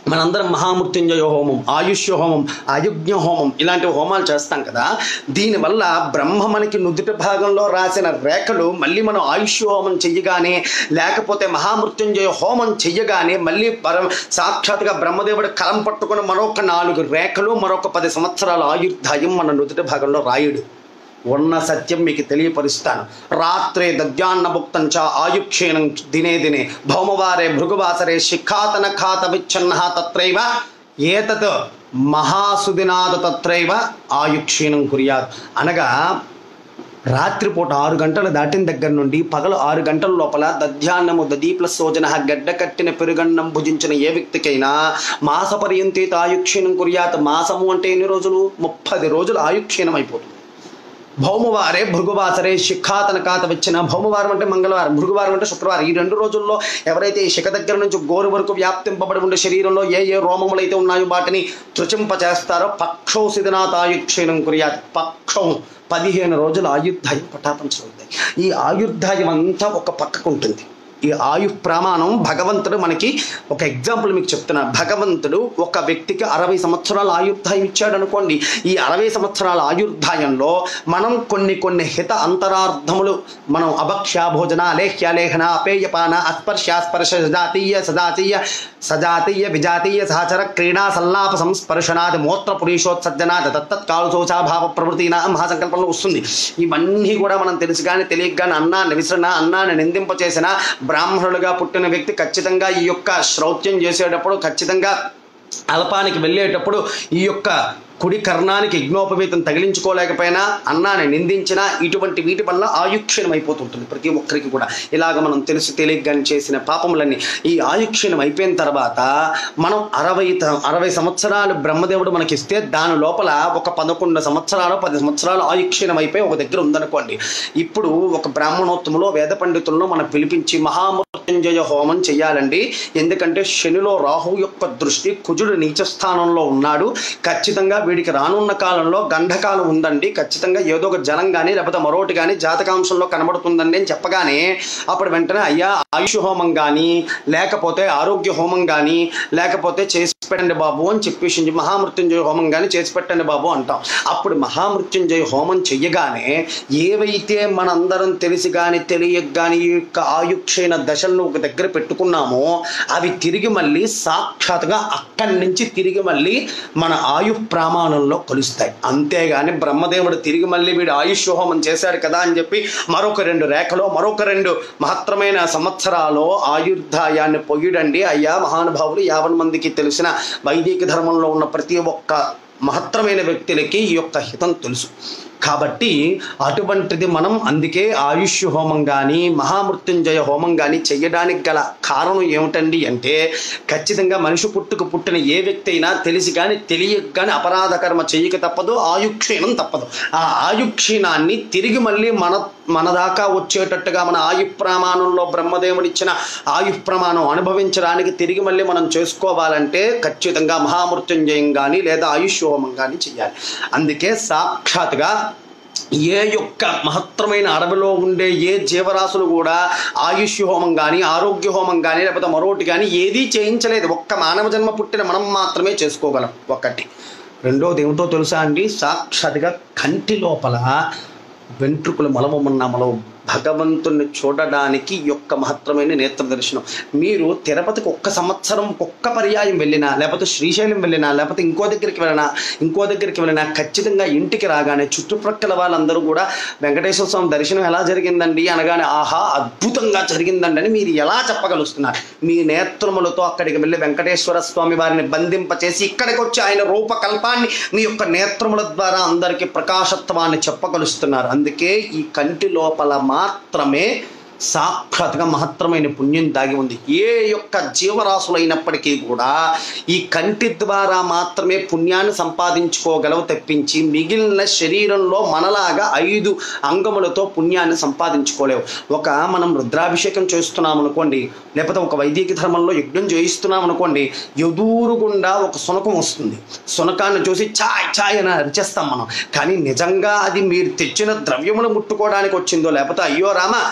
S1: మనందరం మహామృత్యుంజయ హోమం ఆయుష్య హోమం అయుజ్ఞ హోమం ఇలాంటి హోమాలు చేస్తాం కదా దీనివల్ల బ్రహ్మ మనకి నుదుట భాగంలో రాసిన రేఖలు మళ్ళీ మనం ఆయుష్య హోమం చెయ్యగానే లేకపోతే మహామృత్యుంజయ హోమం చెయ్యగానే మళ్ళీ పరం సాక్షాత్గా బ్రహ్మదేవుడు కలం పట్టుకుని మరొక నాలుగు రేఖలు మరొక పది సంవత్సరాల ఆయుర్దాయం మన నుదుట భాగంలో రాయుడు ఉన్న సత్యం మీకు తెలియపరుస్తాను రాత్రే దద్యాన్న భుక్తం చ ఆయుక్షీణం దినే దినే భౌమవారే భృగువాసరే శిఖాతన ఖాత విచ్ఛన్న తత్రైవ ఏతత్ మహాసుదినాథ తత్రైవ ఆయుక్షీణం కుర్యాత్ అనగా రాత్రిపూట ఆరు గంటలు దాటిన దగ్గర నుండి పగలు ఆరు గంటల లోపల దధ్యాన్నము దదీప్ల సోజన గడ్డ కట్టిన పెరుగన్నం భుజించిన ఏ వ్యక్తికైనా మాస పర్యంతేత ఆయుక్షీణం కుర్యాత్ మాసము అంటే ఎన్ని రోజులు ముప్పది రోజులు ఆయుక్షీణం అయిపోతుంది భౌమవారే భృగువాసరే శిఖాతన కాత వచ్చిన భౌమవారం అంటే మంగళవారం భృగువారం అంటే శుక్రవారం ఈ రెండు రోజుల్లో ఎవరైతే ఈ శిఖ దగ్గర నుంచి గోరు వరకు వ్యాప్తింపబడి ఉండే శరీరంలో ఏ ఏ రోమములు అయితే ఉన్నాయో వాటిని త్రుచింప చేస్తారో పక్షోసిదినాథ ఆయుక్షీణం కుర్యాత్ పక్షం పదిహేను రోజులు ఆయుర్దాయం పటాపంచవుతాయి ఈ ఆయుర్దాయం అంతా ఒక పక్కకు ఉంటుంది ఈ ఆయు ప్రమాణం భగవంతుడు మనకి ఒక ఎగ్జాంపుల్ మీకు చెప్తున్నా భగవంతుడు ఒక వ్యక్తికి అరవై సంవత్సరాల ఆయుర్దాయం ఇచ్చాడు అనుకోండి ఈ అరవై సంవత్సరాల ఆయుర్దాయంలో మనం కొన్ని కొన్ని హిత అంతరార్థములు మనం అభక్ష్య భోజన లేహ్య లేఖన అపేయపాన అస్పర్శాస్పర్శ సజాతీయ సజాతీయ సజాతీయ విజాతీయ సహచర క్రీడా సల్లాప సంస్పర్శనాది మూత్ర పురీషోత్సర్జనాది తత్తత్ కాలు శోచాభావ ప్రవృత్తిన మహాసంకల్పంలో వస్తుంది ఇవన్నీ కూడా మనం తెలుసు కానీ తెలియక కానీ అన్నాన్ని విసరణ అన్నాన్ని నిందింప చేసిన బ్రాహ్మణులుగా పుట్టిన వ్యక్తి ఖచ్చితంగా ఈ యొక్క శ్రౌత్యం చేసేటప్పుడు ఖచ్చితంగా అల్పానికి వెళ్ళేటప్పుడు ఈ యొక్క కుడి కర్ణానికి యజ్ఞోపవీతం తగిలించుకోలేకపోయినా అన్నాన్ని నిందించినా ఇటువంటి వీటి వల్ల ఆయుక్షీణం అయిపోతుంటుంది ప్రతి ఒక్కరికి కూడా ఇలాగ మనం తెలిసి తెలియగాని చేసిన పాపములన్నీ ఈ ఆయుక్షీణం అయిపోయిన తర్వాత మనం అరవై త- అరవై సంవత్సరాలు బ్రహ్మదేవుడు మనకి ఇస్తే దాని లోపల ఒక పదకొండు సంవత్సరాలు పది సంవత్సరాలు ఆయుక్షీణం అయిపోయి ఒక దగ్గర ఉందనుకోండి ఇప్పుడు ఒక బ్రాహ్మణోత్తములో వేద పండితులను మనం పిలిపించి మహామృత్యుంజయ హోమం చేయాలండి ఎందుకంటే శనిలో రాహు యొక్క దృష్టి కుజుడు నీచ స్థానంలో ఉన్నాడు ఖచ్చితంగా వీడికి రానున్న కాలంలో గంధకాలం ఉందండి ఖచ్చితంగా ఏదో ఒక జలం కానీ లేకపోతే మరొకటి కానీ జాతకాంశంలో కనబడుతుందండి అని చెప్పగానే అప్పుడు వెంటనే అయ్యా ఆయుష్ హోమం కానీ లేకపోతే ఆరోగ్య హోమం కానీ లేకపోతే చేసి పెట్టండి బాబు అని చెప్పేసి మహామృత్యుంజయ హోమం కానీ చేసి పెట్టండి బాబు అంటాం అప్పుడు మహామృత్యుంజయ హోమం చెయ్యగానే ఏవైతే మనందరం తెలిసి కానీ తెలియక కానీ ఈ యొక్క ఆయుక్షైన దశలను ఒక దగ్గర పెట్టుకున్నామో అవి తిరిగి మళ్ళీ సాక్షాత్గా అక్కడి నుంచి తిరిగి మళ్ళీ మన ఆయు ప్రమాణంలో కొలుస్తాయి అంతేగాని బ్రహ్మదేవుడు తిరిగి మళ్ళీ వీడు ఆయుష్ హోమం చేశాడు కదా అని చెప్పి మరొక రెండు రేఖలో మరొక రెండు మహత్తరమైన సంవత్సరాలు ఆయుర్దాయాన్ని పొయ్యడండి అయ్యా మహానుభావులు యావన్ మందికి తెలిసిన వైదిక ధర్మంలో ఉన్న ప్రతి ఒక్క మహత్తరమైన వ్యక్తులకి ఈ యొక్క హితం తెలుసు కాబట్టి అటువంటిది మనం అందుకే ఆయుష్ హోమం కానీ మహామృత్యుంజయ హోమం కానీ చెయ్యడానికి గల కారణం ఏమిటండి అంటే ఖచ్చితంగా మనిషి పుట్టుకు పుట్టిన ఏ వ్యక్తి అయినా తెలిసి కానీ తెలియక కానీ అపరాధ కర్మ చెయ్యక తప్పదు ఆయుక్షీణం తప్పదు ఆ ఆయుక్షీణాన్ని తిరిగి మళ్ళీ మన మన దాకా వచ్చేటట్టుగా మన ఆయు ప్రమాణంలో బ్రహ్మదేవుడిచ్చిన ఆయు ప్రమాణం అనుభవించడానికి తిరిగి మళ్ళీ మనం చేసుకోవాలంటే ఖచ్చితంగా మహామృత్యుంజయం కానీ లేదా ఆయుష్ హోమం కానీ చేయాలి అందుకే సాక్షాత్గా ఏ యొక్క మహత్తరమైన అడవిలో ఉండే ఏ జీవరాశులు కూడా ఆయుష్ హోమం కానీ ఆరోగ్య హోమం కానీ లేకపోతే మరొకటి కానీ ఏదీ చేయించలేదు ఒక్క మానవ జన్మ పుట్టిన మనం మాత్రమే చేసుకోగలం ఒకటి రెండోది ఏమిటో తెలుసా అండి సాక్షాత్గా కంటి లోపల వెంట్రుకలు మలమమన్నామలో భగవంతుణ్ణి చూడడానికి ఈ యొక్క మహత్తరమైన నేత్ర దర్శనం మీరు తిరుపతికి ఒక్క సంవత్సరం ఒక్క పర్యాయం వెళ్ళినా లేకపోతే శ్రీశైలం వెళ్ళినా లేకపోతే ఇంకో దగ్గరికి వెళ్ళినా ఇంకో దగ్గరికి వెళ్ళినా ఖచ్చితంగా ఇంటికి రాగానే చుట్టుప్రక్కల వాళ్ళందరూ కూడా వెంకటేశ్వర స్వామి దర్శనం ఎలా జరిగిందండి అనగానే ఆహా అద్భుతంగా జరిగిందండి అని మీరు ఎలా చెప్పగలుస్తున్నారు మీ నేత్రములతో అక్కడికి వెళ్ళి వెంకటేశ్వర స్వామి వారిని బంధింపచేసి ఇక్కడికి వచ్చి ఆయన రూపకల్పాన్ని మీ యొక్క నేత్రముల ద్వారా అందరికీ ప్రకాశత్వాన్ని చెప్పగలుస్తున్నారు అందుకే ఈ కంటి లోపల మాత్రమే సాక్షాత్గా మహత్తరమైన పుణ్యం దాగి ఉంది ఏ యొక్క జీవరాశులైనప్పటికీ కూడా ఈ కంటి ద్వారా మాత్రమే పుణ్యాన్ని సంపాదించుకోగలవు తప్పించి మిగిలిన శరీరంలో మనలాగా ఐదు అంగములతో పుణ్యాన్ని సంపాదించుకోలేవు ఒక మనం రుద్రాభిషేకం చేస్తున్నాం అనుకోండి లేకపోతే ఒక వైదిక ధర్మంలో యజ్ఞం చేయిస్తున్నాం అనుకోండి ఎదురుగుండా ఒక సునకం వస్తుంది సునకాన్ని చూసి చాయ్ చాయ్ అని అరిచేస్తాం మనం కానీ నిజంగా అది మీరు తెచ్చిన ద్రవ్యములు ముట్టుకోవడానికి వచ్చిందో లేకపోతే అయ్యో రామ ఈయన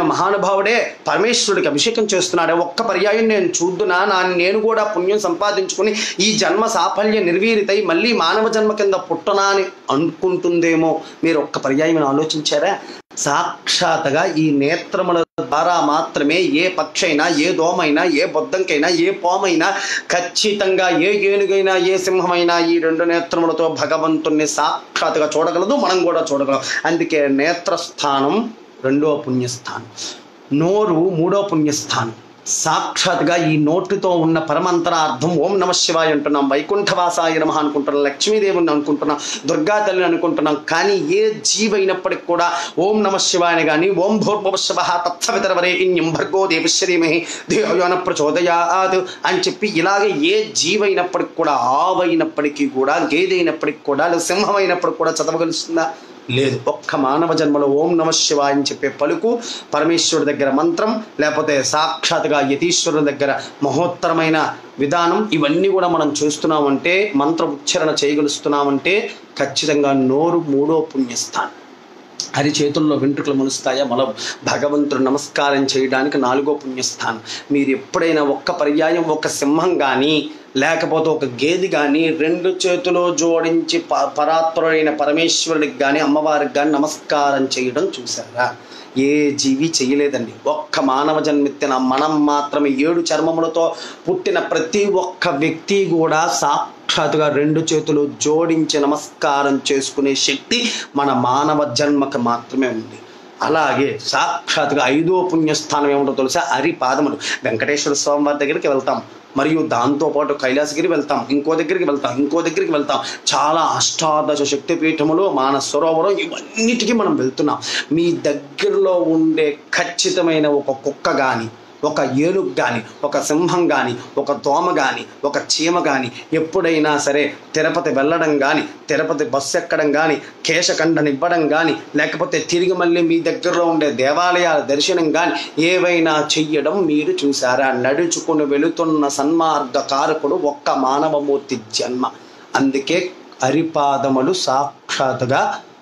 S1: మహానుభావుడే పరమేశ్వరుడికి అభిషేకం చేస్తున్నాడే ఒక్క పర్యాయం నేను చూద్దునా నా నేను కూడా పుణ్యం సంపాదించుకుని ఈ జన్మ సాఫల్య నిర్వీరితై మళ్ళీ మానవ జన్మ కింద పుట్టనా అని అనుకుంటుందేమో మీరు ఒక్క పర్యాయం ఆలోచించారా సాక్షాత్గా ఈ నేత్రముల ద్వారా మాత్రమే ఏ పక్షైనా ఏ దోమైనా ఏ బొద్దంకైనా ఏ పామైనా ఖచ్చితంగా ఏ ఏనుగైనా ఏ సింహమైనా ఈ రెండు నేత్రములతో భగవంతుణ్ణి సాక్షాత్గా చూడగలదు మనం కూడా చూడగలం అందుకే నేత్రస్థానం రెండో పుణ్యస్థానం నోరు మూడో పుణ్యస్థానం సాక్షాత్గా ఈ నోటితో ఉన్న పరమంతరార్థం ఓం నమ శివాయ అంటున్నాం వైకుంఠవాసాయ నమ అనుకుంటున్నాం లక్ష్మీదేవుని అనుకుంటున్నాం దుర్గా తల్లిని అనుకుంటున్నాం కానీ ఏ జీవైనప్పటికి కూడా ఓం నమ శివాయని కానీ ఓం భూర్భువశవ తత్సవితరవరే ఇన్యం భర్గో దేవిశ్వరీమహి ధియోన ప్రచోదయాత్ అని చెప్పి ఇలాగే ఏ జీవైనప్పటికి కూడా ఆవైనప్పటికీ కూడా గేదైనప్పటికి కూడా లేదా సింహమైనప్పటికి కూడా చదవగలుస్తుందా లేదు ఒక్క మానవ జన్మలో ఓం నమ శివాయ అని చెప్పే పలుకు పరమేశ్వరుడి దగ్గర మంత్రం లేకపోతే సాక్షాత్గా యతీశ్వరుడి దగ్గర మహోత్తరమైన విధానం ఇవన్నీ కూడా మనం చూస్తున్నామంటే మంత్ర ఉచ్చారణ చేయగలుస్తున్నామంటే ఖచ్చితంగా నోరు మూడో పుణ్యస్థానం హరి చేతుల్లో వెంట్రుకలు మొలుస్తాయా మనం భగవంతుడు నమస్కారం చేయడానికి నాలుగో పుణ్యస్థానం మీరు ఎప్పుడైనా ఒక్క పర్యాయం ఒక సింహం కానీ లేకపోతే ఒక గేది కానీ రెండు చేతులు జోడించి ప పరాత్పరుడైన పరమేశ్వరుడికి కానీ అమ్మవారికి కానీ నమస్కారం చేయడం చూసారా ఏ జీవి చేయలేదండి ఒక్క మానవ జన్మెత్తిన మనం మాత్రమే ఏడు చర్మములతో పుట్టిన ప్రతి ఒక్క వ్యక్తి కూడా సాక్షాత్తుగా రెండు చేతులు జోడించి నమస్కారం చేసుకునే శక్తి మన మానవ జన్మకు మాత్రమే ఉంది అలాగే సాక్షాత్తుగా ఐదో పుణ్యస్థానం ఏమిటో తెలుసా హరి పాదములు వెంకటేశ్వర స్వామి వారి దగ్గరికి వెళ్తాం మరియు దాంతోపాటు కైలాసగిరి వెళ్తాం ఇంకో దగ్గరికి వెళ్తాం ఇంకో దగ్గరికి వెళ్తాం చాలా అష్టాదశ శక్తి పీఠములు మాన సరోవరం ఇవన్నిటికీ మనం వెళ్తున్నాం మీ దగ్గరలో ఉండే ఖచ్చితమైన ఒక కుక్క కానీ ఒక ఏనుగు కానీ ఒక సింహం కానీ ఒక దోమ కానీ ఒక చీమ కానీ ఎప్పుడైనా సరే తిరుపతి వెళ్ళడం కానీ తిరుపతి బస్సు ఎక్కడం కానీ కేశఖండనివ్వడం కానీ లేకపోతే తిరిగి మళ్ళీ మీ దగ్గరలో ఉండే దేవాలయాల దర్శనం కానీ ఏవైనా చెయ్యడం మీరు చూసారా నడుచుకుని వెళుతున్న సన్మార్గ కారకుడు ఒక్క మానవమూర్తి జన్మ అందుకే అరిపాదములు సాక్షాత్తుగా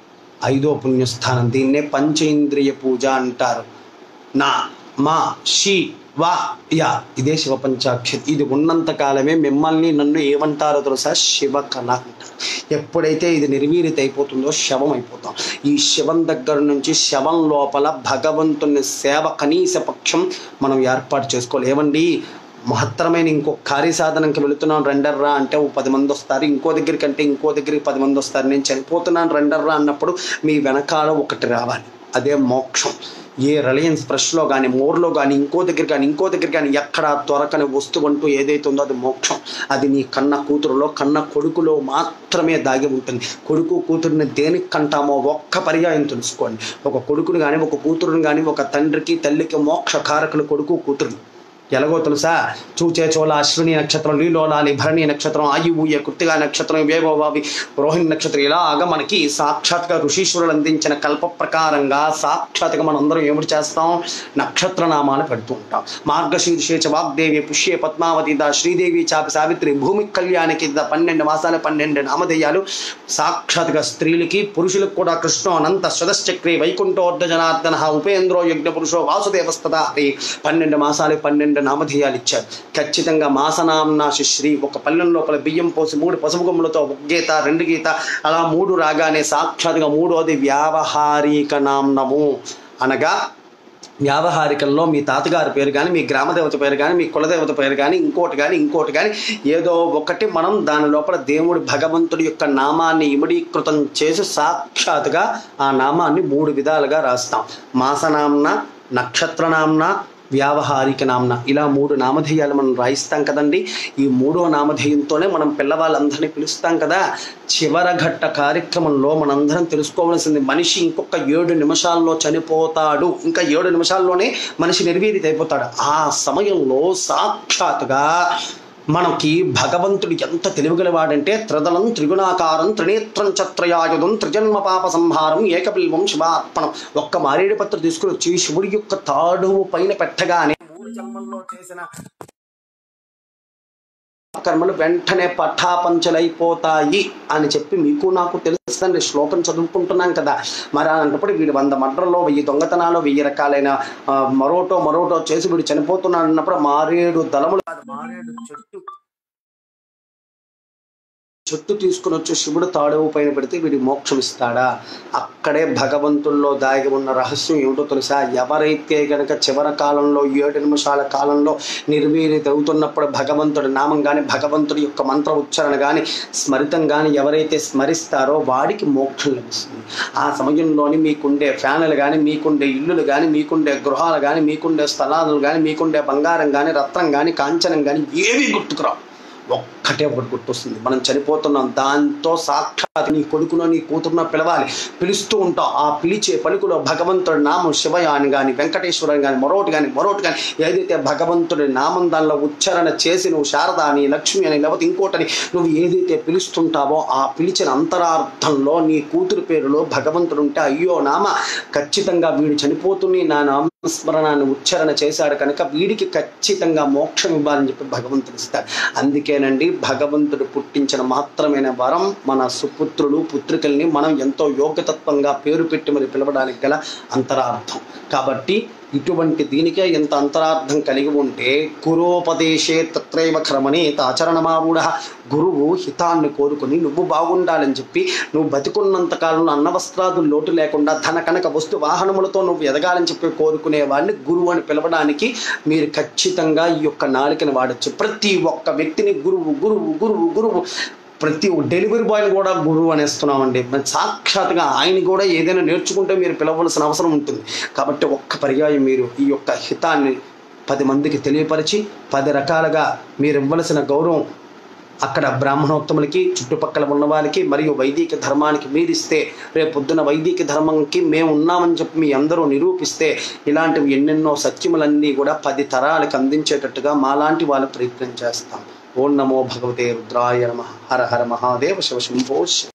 S1: ఐదో పుణ్యస్థానం దీన్నే పంచేంద్రియ పూజ అంటారు నా మా షి వా యా ఇదే శివ పంచాక్షరి ఇది ఉన్నంత కాలమే మిమ్మల్ని నన్ను ఏమంటారో తెలుసా శివ కళ అంటారు ఎప్పుడైతే ఇది నిర్వీరిత అయిపోతుందో శవం అయిపోతాం ఈ శవం దగ్గర నుంచి శవం లోపల భగవంతుని సేవ కనీస పక్షం మనం ఏర్పాటు చేసుకోవాలి ఏమండి మహత్తరమైన ఇంకో కార్యసాధనంకి వెళుతున్నాం రెండర్రా అంటే ఓ పది మంది వస్తారు ఇంకో దగ్గరికి అంటే ఇంకో దగ్గరికి పది మంది వస్తారు నేను చనిపోతున్నాను రెండర్రా అన్నప్పుడు మీ వెనకాల ఒకటి రావాలి అదే మోక్షం ఏ రిలయన్స్ ఫ్రెష్లో కానీ మోర్లో కానీ ఇంకో దగ్గర కానీ ఇంకో దగ్గర కానీ ఎక్కడ దొరకని వస్తువు అంటూ ఏదైతే ఉందో అది మోక్షం అది నీ కన్న కూతురులో కన్న కొడుకులో మాత్రమే దాగి ఉంటుంది కొడుకు కూతురుని దేనికి కంటామో ఒక్క పర్యాయం తెలుసుకోండి ఒక కొడుకుని కానీ ఒక కూతురుని కానీ ఒక తండ్రికి తల్లికి మోక్ష కారకులు కొడుకు కూతురు ఎలాగో తెలుసా చూచే చోళ అశ్విని నక్షత్రం లీలోలాలి భరణి నక్షత్రం ఆయువుయ కృతిగా నక్షత్రం వేగోవావి రోహిణి నక్షత్రం ఇలాగ మనకి సాక్షాత్గా ఋషీశ్వరులు అందించిన కల్ప ప్రకారంగా సాక్షాత్గా మనందరం ఏమిటి చేస్తాం నక్షత్ర నామాలు పెడుతూ ఉంటాం మార్గశీర్షేచ వాగ్దేవి పుష్యే పద్మావతి దా శ్రీదేవి చాపి సావిత్రి భూమి కళ్యాణికి దా పన్నెండు మాసాలు పన్నెండు నామధేయాలు సాక్షాత్గా స్త్రీలకి పురుషులకు కూడా కృష్ణో అనంత స్వదశ్చక్రి వైకుంఠోర్ధ జనార్దన ఉపేంద్రో యజ్ఞ పురుషో వాసుదేవస్తదా హరి పన్నెండు మాసాలు పన్నెండు నామధేయాలు ఇచ్చారు ఖచ్చితంగా మాసనాంనా శ్రీ ఒక పల్లెం లోపల బియ్యం పోసి మూడు పసుపు కొమ్ములతో ఒక గీత రెండు గీత అలా మూడు రాగానే సాక్షాత్గా మూడోది వ్యావహారిక నామ్నము అనగా వ్యావహారికంలో మీ తాతగారి పేరు కానీ మీ గ్రామదేవత పేరు కానీ మీ కులదేవత పేరు కానీ ఇంకోటి కానీ ఇంకోటి కానీ ఏదో ఒకటి మనం దాని లోపల దేవుడి భగవంతుడి యొక్క నామాన్ని ఇమిడీకృతం చేసి సాక్షాత్గా ఆ నామాన్ని మూడు విధాలుగా రాస్తాం మాసనాంన నక్షత్రనాంన వ్యావహారిక నామన ఇలా మూడు నామధేయాలు మనం రాయిస్తాం కదండి ఈ మూడో నామధేయంతోనే మనం పిల్లవాళ్ళందరినీ పిలుస్తాం కదా చివర ఘట్ట కార్యక్రమంలో మనందరం తెలుసుకోవాల్సింది మనిషి ఇంకొక ఏడు నిమిషాల్లో చనిపోతాడు ఇంకా ఏడు నిమిషాల్లోనే మనిషి నిర్వీర్యత అయిపోతాడు ఆ సమయంలో సాక్షాత్గా మనకి భగవంతుడు ఎంత తెలివిగలవాడంటే త్రిదలం త్రిగుణాకారం త్రినేత్రం చత్రయాయుధం త్రిజన్మ పాప సంహారం ఏకబిల్వం శివార్పణం ఒక్క మారేడు పత్ర తీసుకుని వచ్చి శివుడి యొక్క తాడువు పైన పెట్టగానే మూడు జన్మల్లో చేసిన కర్మలు వెంటనే పఠాపంచలైపోతాయి అని చెప్పి మీకు నాకు తెలుస్తుందండి శ్లోకం చదువుకుంటున్నాం కదా మరి అలాంటప్పుడు వీడు వంద మడ్రలో వెయ్యి దొంగతనాలు వెయ్యి రకాలైన ఆ, మరోటో మరోటో చేసి వీడు చనిపోతున్నాడు అన్నప్పుడు మారేడు దళములు కాదు, మారేడు చెట్టు చెట్టు తీసుకుని వచ్చి శివుడు తాడువు పైన పెడితే వీడి మోక్షం ఇస్తాడా అక్కడే భగవంతుల్లో దాగి ఉన్న రహస్యం ఏమిటో తెలుసా ఎవరైతే గనక చివరి కాలంలో ఏడు నిమిషాల కాలంలో నిర్వీర్యత అవుతున్నప్పుడు భగవంతుడి నామం కానీ భగవంతుడి యొక్క మంత్ర ఉచ్చారణ కానీ స్మరితం కానీ ఎవరైతే స్మరిస్తారో వాడికి మోక్షం లభిస్తుంది ఆ సమయంలోని మీకుండే ఫ్యాన్లు కానీ మీకుండే ఇల్లులు కానీ మీకుండే గృహాలు కానీ మీకుండే స్థలాలు కానీ మీకుండే బంగారం కానీ రత్నం కానీ కాంచనం కానీ ఏవి గుర్తుకురావు ఒక్కటే ఒకటి గుర్తొస్తుంది మనం చనిపోతున్నాం దాంతో సాక్షాత్ నీ కొడుకునో నీ కూతురునో పిలవాలి పిలుస్తూ ఉంటాం ఆ పిలిచే పలుకులో భగవంతుడి నామం శివయ అని కానీ వెంకటేశ్వరుని కానీ మరొకటి కానీ మరొకటి కానీ ఏదైతే భగవంతుడి నామం దానిలో ఉచ్చారణ చేసి నువ్వు శారద అని లక్ష్మి అని లేకపోతే ఇంకోటని నువ్వు ఏదైతే పిలుస్తుంటావో ఆ పిలిచిన అంతరార్థంలో నీ కూతురు పేరులో భగవంతుడు ఉంటే అయ్యో నామ ఖచ్చితంగా వీడు చనిపోతుని నా నామస్మరణాన్ని ఉచ్చారణ చేశాడు కనుక వీడికి ఖచ్చితంగా మోక్షం ఇవ్వాలని చెప్పి భగవంతుడు ఇస్తాడు అందుకేనండి భగవంతుడు పుట్టించిన మాత్రమైన వరం మన సుపుత్రులు పుత్రికల్ని మనం ఎంతో యోగ్యతత్వంగా పేరు పెట్టి మరి పిలవడానికి గల అంతరార్థం కాబట్టి ఇటువంటి దీనికే ఎంత అంతరార్థం కలిగి ఉంటే గురోపదేశే తత్రైవ క్రమణేత ఆచరణమారూఢ గురువు హితాన్ని కోరుకుని నువ్వు బాగుండాలని చెప్పి నువ్వు బతికున్నంత కాలంలో అన్నవస్త్రాదులు లోటు లేకుండా ధన కనక వస్తు వాహనములతో నువ్వు ఎదగాలని చెప్పి కోరుకునే వాడిని గురువు అని పిలవడానికి మీరు ఖచ్చితంగా ఈ యొక్క నాలికని వాడచ్చు ప్రతి ఒక్క వ్యక్తిని గురువు గురువు గురువు గురువు ప్రతి డెలివరీ బాయ్ని కూడా గురువు అనేస్తున్నామండి మరి సాక్షాత్గా ఆయన కూడా ఏదైనా నేర్చుకుంటే మీరు పిలవలసిన అవసరం ఉంటుంది కాబట్టి ఒక్క పర్యాయం మీరు ఈ యొక్క హితాన్ని పది మందికి తెలియపరిచి పది రకాలుగా మీరు ఇవ్వవలసిన గౌరవం అక్కడ బ్రాహ్మణోత్తములకి చుట్టుపక్కల ఉన్న వారికి మరియు వైదిక ధర్మానికి మీరిస్తే రేపు పొద్దున వైదిక ధర్మంకి మేము ఉన్నామని చెప్పి మీ అందరూ నిరూపిస్తే ఇలాంటివి ఎన్నెన్నో సత్యములన్నీ కూడా పది తరాలకు అందించేటట్టుగా మాలాంటి వాళ్ళు ప్రయత్నం చేస్తాం ఓం నమో భగవతే రుద్రాయ నమ హర హర మహాదేవ శివ శంభో శివ